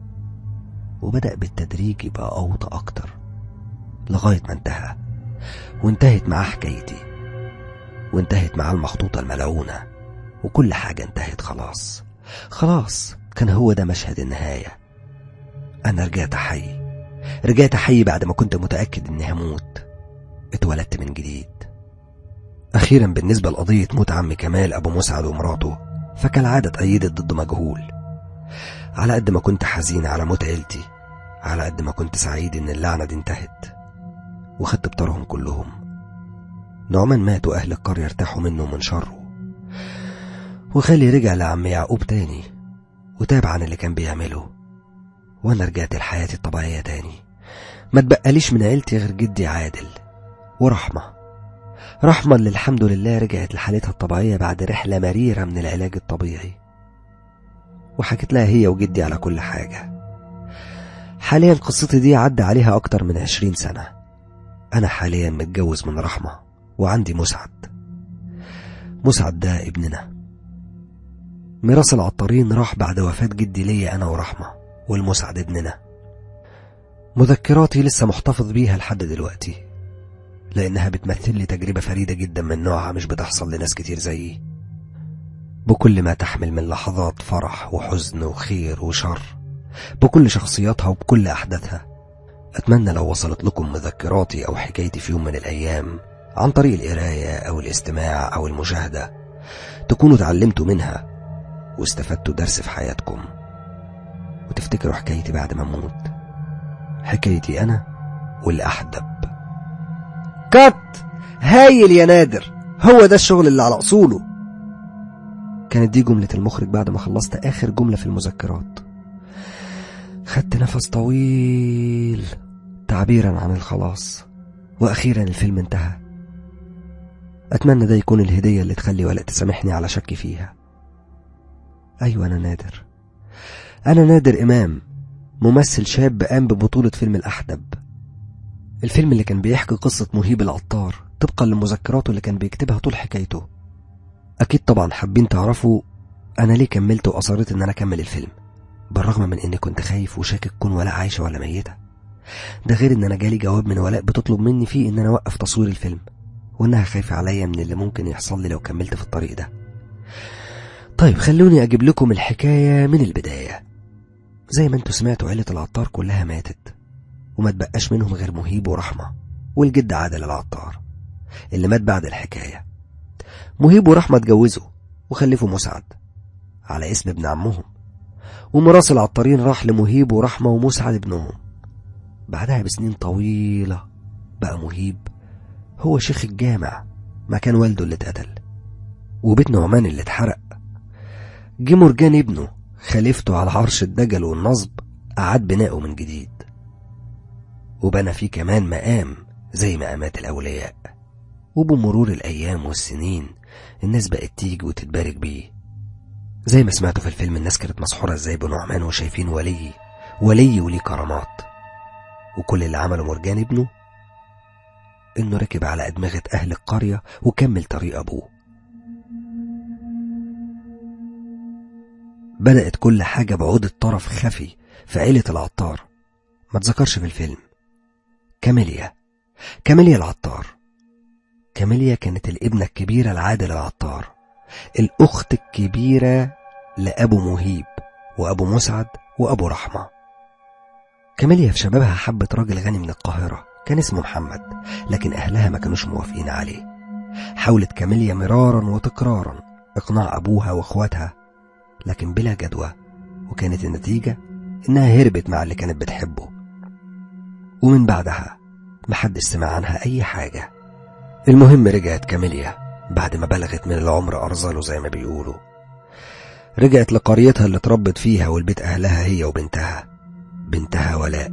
وبدأ بالتدريج يبقى أوطى أكتر لغاية ما انتهى وانتهت معاه حكايتي وانتهت معاه المخطوطة الملعونة وكل حاجة انتهت خلاص خلاص كان هو ده مشهد النهاية أنا رجعت حي رجعت حي بعد ما كنت متأكد إني هموت اتولدت من جديد أخيرا بالنسبة لقضية موت عم كمال أبو مسعد ومراته فكالعادة اتأيدت ضد مجهول على قد ما كنت حزين على موت عيلتي على قد ما كنت سعيد إن اللعنة دي انتهت وخدت بطارهم كلهم نعمان مات وأهل القرية ارتاحوا منه ومن شره وخالي رجع لعم يعقوب تاني وتاب عن اللي كان بيعمله وأنا رجعت لحياتي الطبيعية تاني ما تبقاليش من عيلتي غير جدي عادل ورحمة رحمة اللي الحمد لله رجعت لحالتها الطبيعية بعد رحلة مريرة من العلاج الطبيعي وحكيت لها هي وجدي على كل حاجة حاليا قصتي دي عدى عليها أكتر من عشرين سنة أنا حاليا متجوز من رحمة وعندي مسعد مسعد ده ابننا ميراث العطارين راح بعد وفاة جدي ليا أنا ورحمة والمسعد ابننا مذكراتي لسه محتفظ بيها لحد دلوقتي لأنها بتمثل لي تجربة فريدة جدا من نوعها مش بتحصل لناس كتير زيي بكل ما تحمل من لحظات فرح وحزن وخير وشر بكل شخصياتها وبكل أحداثها أتمنى لو وصلت لكم مذكراتي أو حكايتي في يوم من الأيام عن طريق القراية أو الاستماع أو المشاهدة تكونوا اتعلمتوا منها واستفدتوا درس في حياتكم وتفتكروا حكايتي بعد ما أموت حكايتي أنا والأحدب كات هايل يا نادر هو ده الشغل اللي على أصوله كانت دي جملة المخرج بعد ما خلصت آخر جملة في المذكرات خدت نفس طويل تعبيرا عن الخلاص وأخيرا الفيلم انتهى أتمنى ده يكون الهدية اللي تخلي ولا تسامحني على شكي فيها أيوة أنا نادر أنا نادر إمام ممثل شاب قام ببطولة فيلم الأحدب الفيلم اللي كان بيحكي قصة مهيب العطار طبقا لمذكراته اللي كان بيكتبها طول حكايته أكيد طبعا حابين تعرفوا أنا ليه كملت وأصريت إن أنا أكمل الفيلم بالرغم من إني كنت خايف وشاكك كون ولاء عايشة ولا ميتة ده غير إن أنا جالي جواب من ولاء بتطلب مني فيه إن أنا أوقف تصوير الفيلم وإنها خايفة عليا من اللي ممكن يحصل لي لو كملت في الطريق ده طيب خلوني أجيب لكم الحكاية من البداية زي ما انتوا سمعتوا عيلة العطار كلها ماتت وما تبقاش منهم غير مهيب ورحمة والجد عادل العطار اللي مات بعد الحكاية مهيب ورحمة اتجوزوا وخلفوا مسعد على اسم ابن عمهم وميراث العطارين راح لمهيب ورحمة ومسعد ابنهم بعدها بسنين طويلة بقى مهيب هو شيخ الجامع مكان والده اللي اتقتل وبيت نعمان اللي اتحرق جه مرجان ابنه خليفته على عرش الدجل والنصب أعاد بناؤه من جديد وبنى فيه كمان مقام زي مقامات الأولياء وبمرور الأيام والسنين الناس بقت تيجي وتتبارك بيه زي ما سمعتوا في الفيلم الناس كانت مسحورة ازاي بنعمان وشايفين ولي ولي وليه كرامات وكل اللي عمله مرجان ابنه انه ركب على أدمغة أهل القرية وكمل طريق أبوه بدأت كل حاجة بعود الطرف خفي في عيلة العطار ما تذكرش في الفيلم كاميليا كاميليا العطار كاميليا كانت الابنة الكبيرة لعادل العطار الأخت الكبيرة لأبو مهيب وأبو مسعد وأبو رحمة كاميليا في شبابها حبت راجل غني من القاهرة كان اسمه محمد لكن أهلها ما كانوش موافقين عليه حاولت كاميليا مرارا وتكرارا إقناع أبوها وأخواتها لكن بلا جدوى وكانت النتيجة إنها هربت مع اللي كانت بتحبه ومن بعدها محدش سمع عنها أي حاجة المهم رجعت كاميليا بعد ما بلغت من العمر أرزله زي ما بيقولوا رجعت لقريتها اللي اتربت فيها والبيت أهلها هي وبنتها بنتها ولاء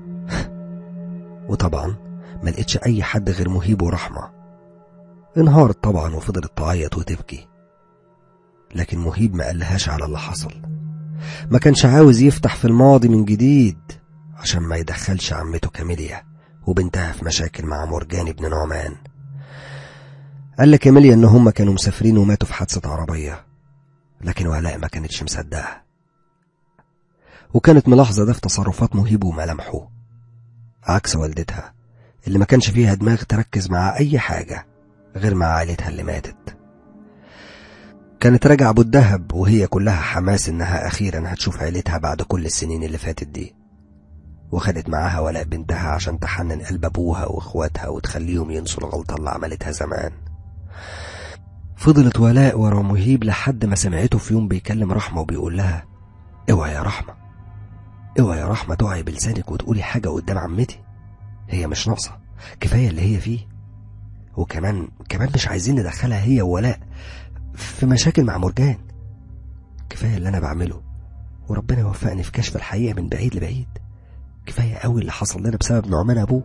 وطبعا ما لقيتش أي حد غير مهيب ورحمة انهارت طبعا وفضلت تعيط وتبكي لكن مهيب ما قالهاش على اللي حصل ما كانش عاوز يفتح في الماضي من جديد عشان ما يدخلش عمته كاميليا وبنتها في مشاكل مع مرجان ابن نعمان قال لكاميليا ان هما كانوا مسافرين وماتوا في حادثة عربية لكن ولاء ما كانتش مصدقة وكانت ملاحظة ده في تصرفات مهيب وملامحه عكس والدتها اللي ما كانش فيها دماغ تركز مع أي حاجة غير مع عائلتها اللي ماتت كانت راجعة أبو الدهب وهي كلها حماس إنها أخيرا هتشوف عيلتها بعد كل السنين اللي فاتت دي وخدت معاها ولاء بنتها عشان تحنن قلب أبوها وإخواتها وتخليهم ينسوا الغلطة اللي عملتها زمان فضلت ولاء ورا مهيب لحد ما سمعته في يوم بيكلم رحمة وبيقول لها اوعى يا رحمة اوعى يا رحمة توعي بلسانك وتقولي حاجة قدام عمتي هي مش ناقصة كفاية اللي هي فيه وكمان كمان مش عايزين ندخلها هي وولاء في مشاكل مع مرجان كفاية اللي أنا بعمله وربنا يوفقني في كشف الحقيقة من بعيد لبعيد كفاية قوي اللي حصل لنا بسبب نعمان أبوه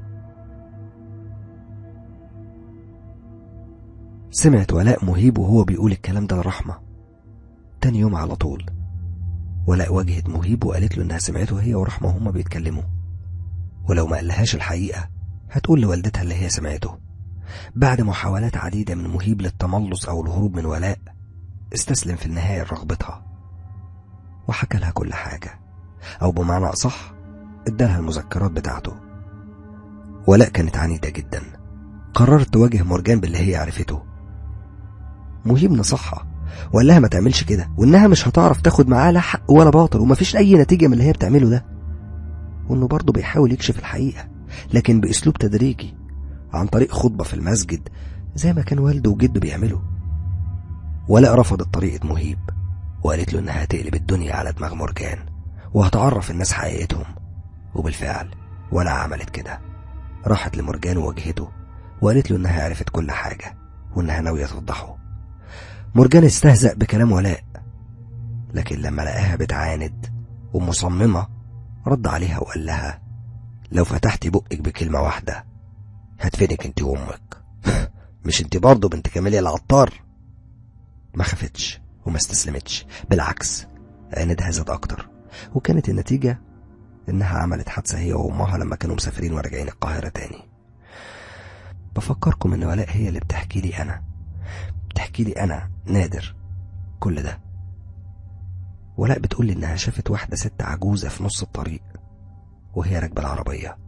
سمعت ولاء مهيب وهو بيقول الكلام ده لرحمة تاني يوم على طول ولاء واجهت مهيب وقالت له إنها سمعته هي ورحمة هما بيتكلموا ولو ما قالهاش الحقيقة هتقول لوالدتها اللي هي سمعته بعد محاولات عديدة من مهيب للتملص أو الهروب من ولاء استسلم في النهاية لرغبتها وحكى لها كل حاجة أو بمعنى أصح ادالها المذكرات بتاعته ولاء كانت عنيدة جدا قررت تواجه مورجان باللي هي عرفته مهيب نصحها وقال لها ما تعملش كده وانها مش هتعرف تاخد معاه لا حق ولا باطل ومفيش اي نتيجة من اللي هي بتعمله ده وإنه برضه بيحاول يكشف الحقيقة لكن بأسلوب تدريجي عن طريق خطبة في المسجد زي ما كان والده وجده بيعملوا ولاء رفضت طريقة مهيب وقالت له إنها هتقلب الدنيا على دماغ مرجان وهتعرف الناس حقيقتهم وبالفعل ولا عملت كده راحت لمرجان وواجهته وقالت له إنها عرفت كل حاجة وإنها ناوية تفضحه مرجان استهزأ بكلام ولاء لكن لما لقاها بتعاند ومصممة رد عليها وقال لها لو فتحتي بقك بكلمة واحدة هتفيدك انت وامك مش انت برضه بنت كاميليا العطار ما خفتش وما استسلمتش بالعكس عاندها زاد اكتر وكانت النتيجة انها عملت حادثة هي وامها لما كانوا مسافرين وراجعين القاهرة تاني بفكركم ان ولاء هي اللي بتحكي لي انا بتحكي لي انا نادر كل ده ولاء بتقول لي انها شافت واحدة ست عجوزة في نص الطريق وهي راكبة العربية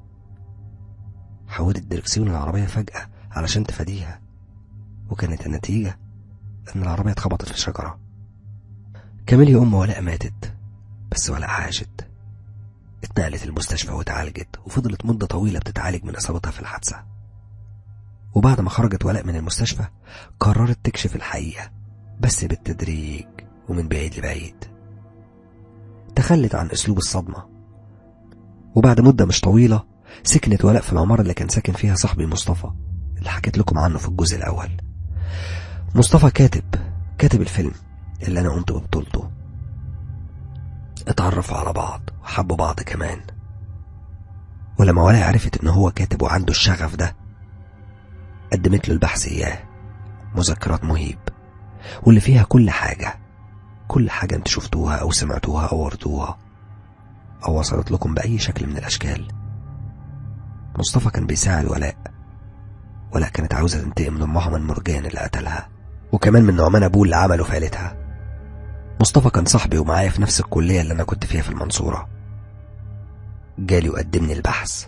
حودت دركسيون العربية فجأة علشان تفاديها وكانت النتيجة إن العربية اتخبطت في شجرة كاميليا أم ولاء ماتت بس ولاء عاشت اتنقلت المستشفى واتعالجت وفضلت مدة طويلة بتتعالج من إصابتها في الحادثة وبعد ما خرجت ولاء من المستشفى قررت تكشف الحقيقة بس بالتدريج ومن بعيد لبعيد تخلت عن أسلوب الصدمة وبعد مدة مش طويلة سكنت ولاء في العمارة اللي كان ساكن فيها صاحبي مصطفى اللي حكيت لكم عنه في الجزء الأول مصطفى كاتب كاتب الفيلم اللي أنا قمت ببطولته اتعرفوا على بعض وحبوا بعض كمان ولما ولاء عرفت إن هو كاتب وعنده الشغف ده قدمت له البحث إياه مذكرات مهيب واللي فيها كل حاجة كل حاجة انت شفتوها أو سمعتوها أو قريتوها أو وصلت لكم بأي شكل من الأشكال مصطفى كان بيساعد ولاء ولاء كانت عاوزة تنتقم من أمها من مرجان اللي قتلها وكمان من نعمان أبوه اللي عمله في عيلتها مصطفى كان صاحبي ومعايا في نفس الكلية اللي أنا كنت فيها في المنصورة جالي وقدمني البحث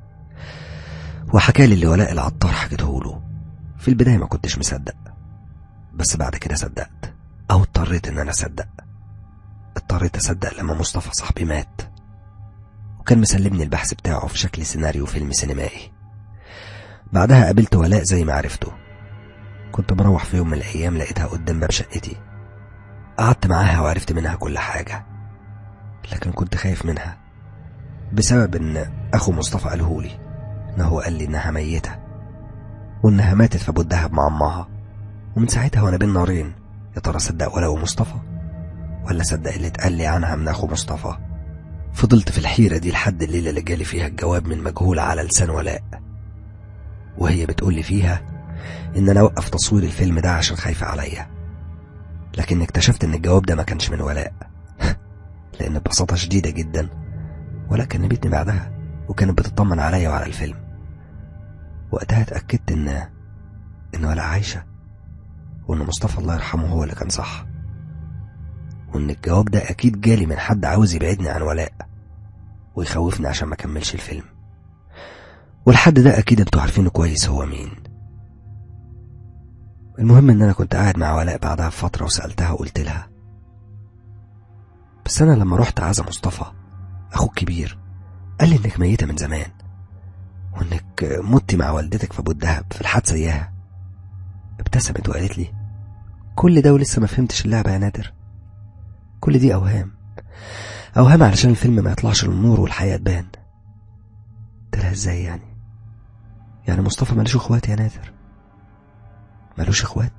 وحكالي اللي ولاء العطار حكيته له في البداية ما كنتش مصدق بس بعد كده صدقت أو اضطريت إن أنا أصدق اضطريت أصدق لما مصطفى صاحبي مات وكان مسلمني البحث بتاعه في شكل سيناريو فيلم سينمائي بعدها قابلت ولاء زي ما عرفته كنت بروح في يوم من الأيام لقيتها قدام باب شقتي قعدت معاها وعرفت منها كل حاجة لكن كنت خايف منها بسبب إن أخو مصطفى قالهولي إن هو قال لي إنها ميتة وإنها ماتت في أبو الدهب مع أمها ومن ساعتها وأنا بين نارين يا ترى صدق ولا مصطفى ولا صدق اللي اتقال لي عنها من أخو مصطفى فضلت في الحيرة دي لحد الليلة اللي جالي فيها الجواب من مجهول على لسان ولاء وهي بتقول لي فيها إن أنا أوقف تصوير الفيلم ده عشان خايفة عليا لكن اكتشفت إن الجواب ده ما كانش من ولاء لأن ببساطة شديدة جدا ولاء كلمتني بعدها وكانت بتطمن عليا وعلى الفيلم وقتها اتأكدت إن إن ولاء عايشة وإن مصطفى الله يرحمه هو اللي كان صح وإن الجواب ده أكيد جالي من حد عاوز يبعدني عن ولاء ويخوفني عشان ما أكملش الفيلم والحد ده أكيد انتوا عارفينه كويس هو مين المهم إن أنا كنت قاعد مع ولاء بعدها بفترة وسألتها وقلت لها بس أنا لما رحت عزا مصطفى أخوك كبير قال لي إنك ميتة من زمان وإنك متي مع والدتك في أبو الدهب في الحادثة إياها ابتسمت وقالت لي كل ده ولسه ما فهمتش اللعبة يا نادر كل دي أوهام أوهام علشان الفيلم ما يطلعش للنور والحقيقة تبان قلت لها ازاي يعني يعني مصطفى مالوش اخوات يا نادر مالوش اخوات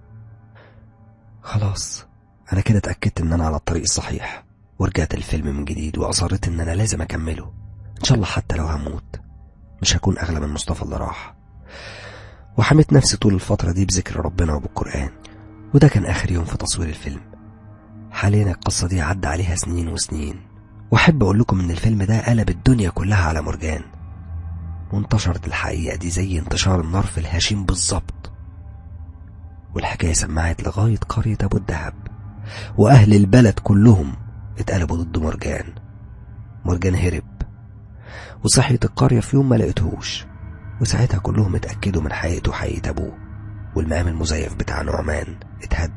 خلاص انا كده اتأكدت ان انا على الطريق الصحيح ورجعت الفيلم من جديد واصريت ان انا لازم اكمله ان شاء الله حتى لو هموت مش هكون اغلى من مصطفى اللي راح وحميت نفسي طول الفترة دي بذكر ربنا وبالقرآن وده كان آخر يوم في تصوير الفيلم حاليا القصة دي عدى عليها سنين وسنين وأحب أقول لكم إن الفيلم ده قلب الدنيا كلها على مرجان وانتشرت الحقيقة دي زي انتشار النار في الهشيم بالظبط والحكاية سمعت لغاية قرية أبو الدهب وأهل البلد كلهم اتقلبوا ضد مرجان مرجان هرب وصحيت القرية في يوم ما لقيتهوش وساعتها كلهم اتأكدوا من حقيقته وحقيقة أبوه والمقام المزيف بتاع نعمان اتهد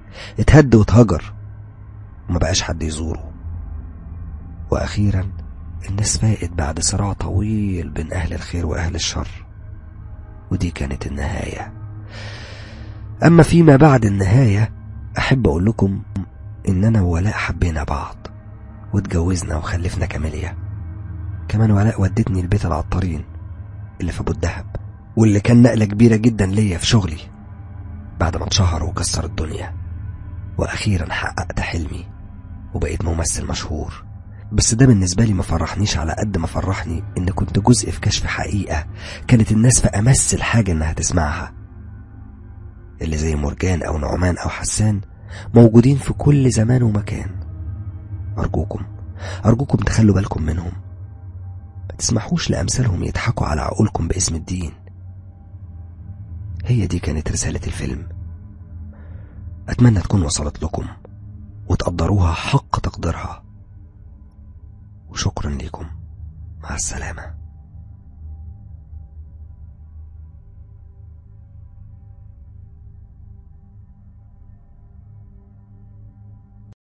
اتهد واتهجر وما بقاش حد يزوره وأخيرا الناس فاقت بعد صراع طويل بين أهل الخير وأهل الشر ودي كانت النهاية أما فيما بعد النهاية أحب أقول لكم إن أنا وولاء حبينا بعض واتجوزنا وخلفنا كاميليا كمان ولاء ودتني البيت العطارين اللي في أبو الدهب واللي كان نقلة كبيرة جدا ليا في شغلي بعد ما اتشهر وكسر الدنيا وأخيرا حققت حلمي وبقيت ممثل مشهور بس ده بالنسبة لي ما فرحنيش على قد ما فرحني إن كنت جزء في كشف حقيقة كانت الناس في أمس الحاجة إنها تسمعها اللي زي مرجان أو نعمان أو حسان موجودين في كل زمان ومكان أرجوكم أرجوكم تخلوا بالكم منهم ما تسمحوش لأمثالهم يضحكوا على عقولكم باسم الدين هي دي كانت رسالة الفيلم أتمنى تكون وصلت لكم وتقدروها حق تقديرها وشكرا لكم مع السلامه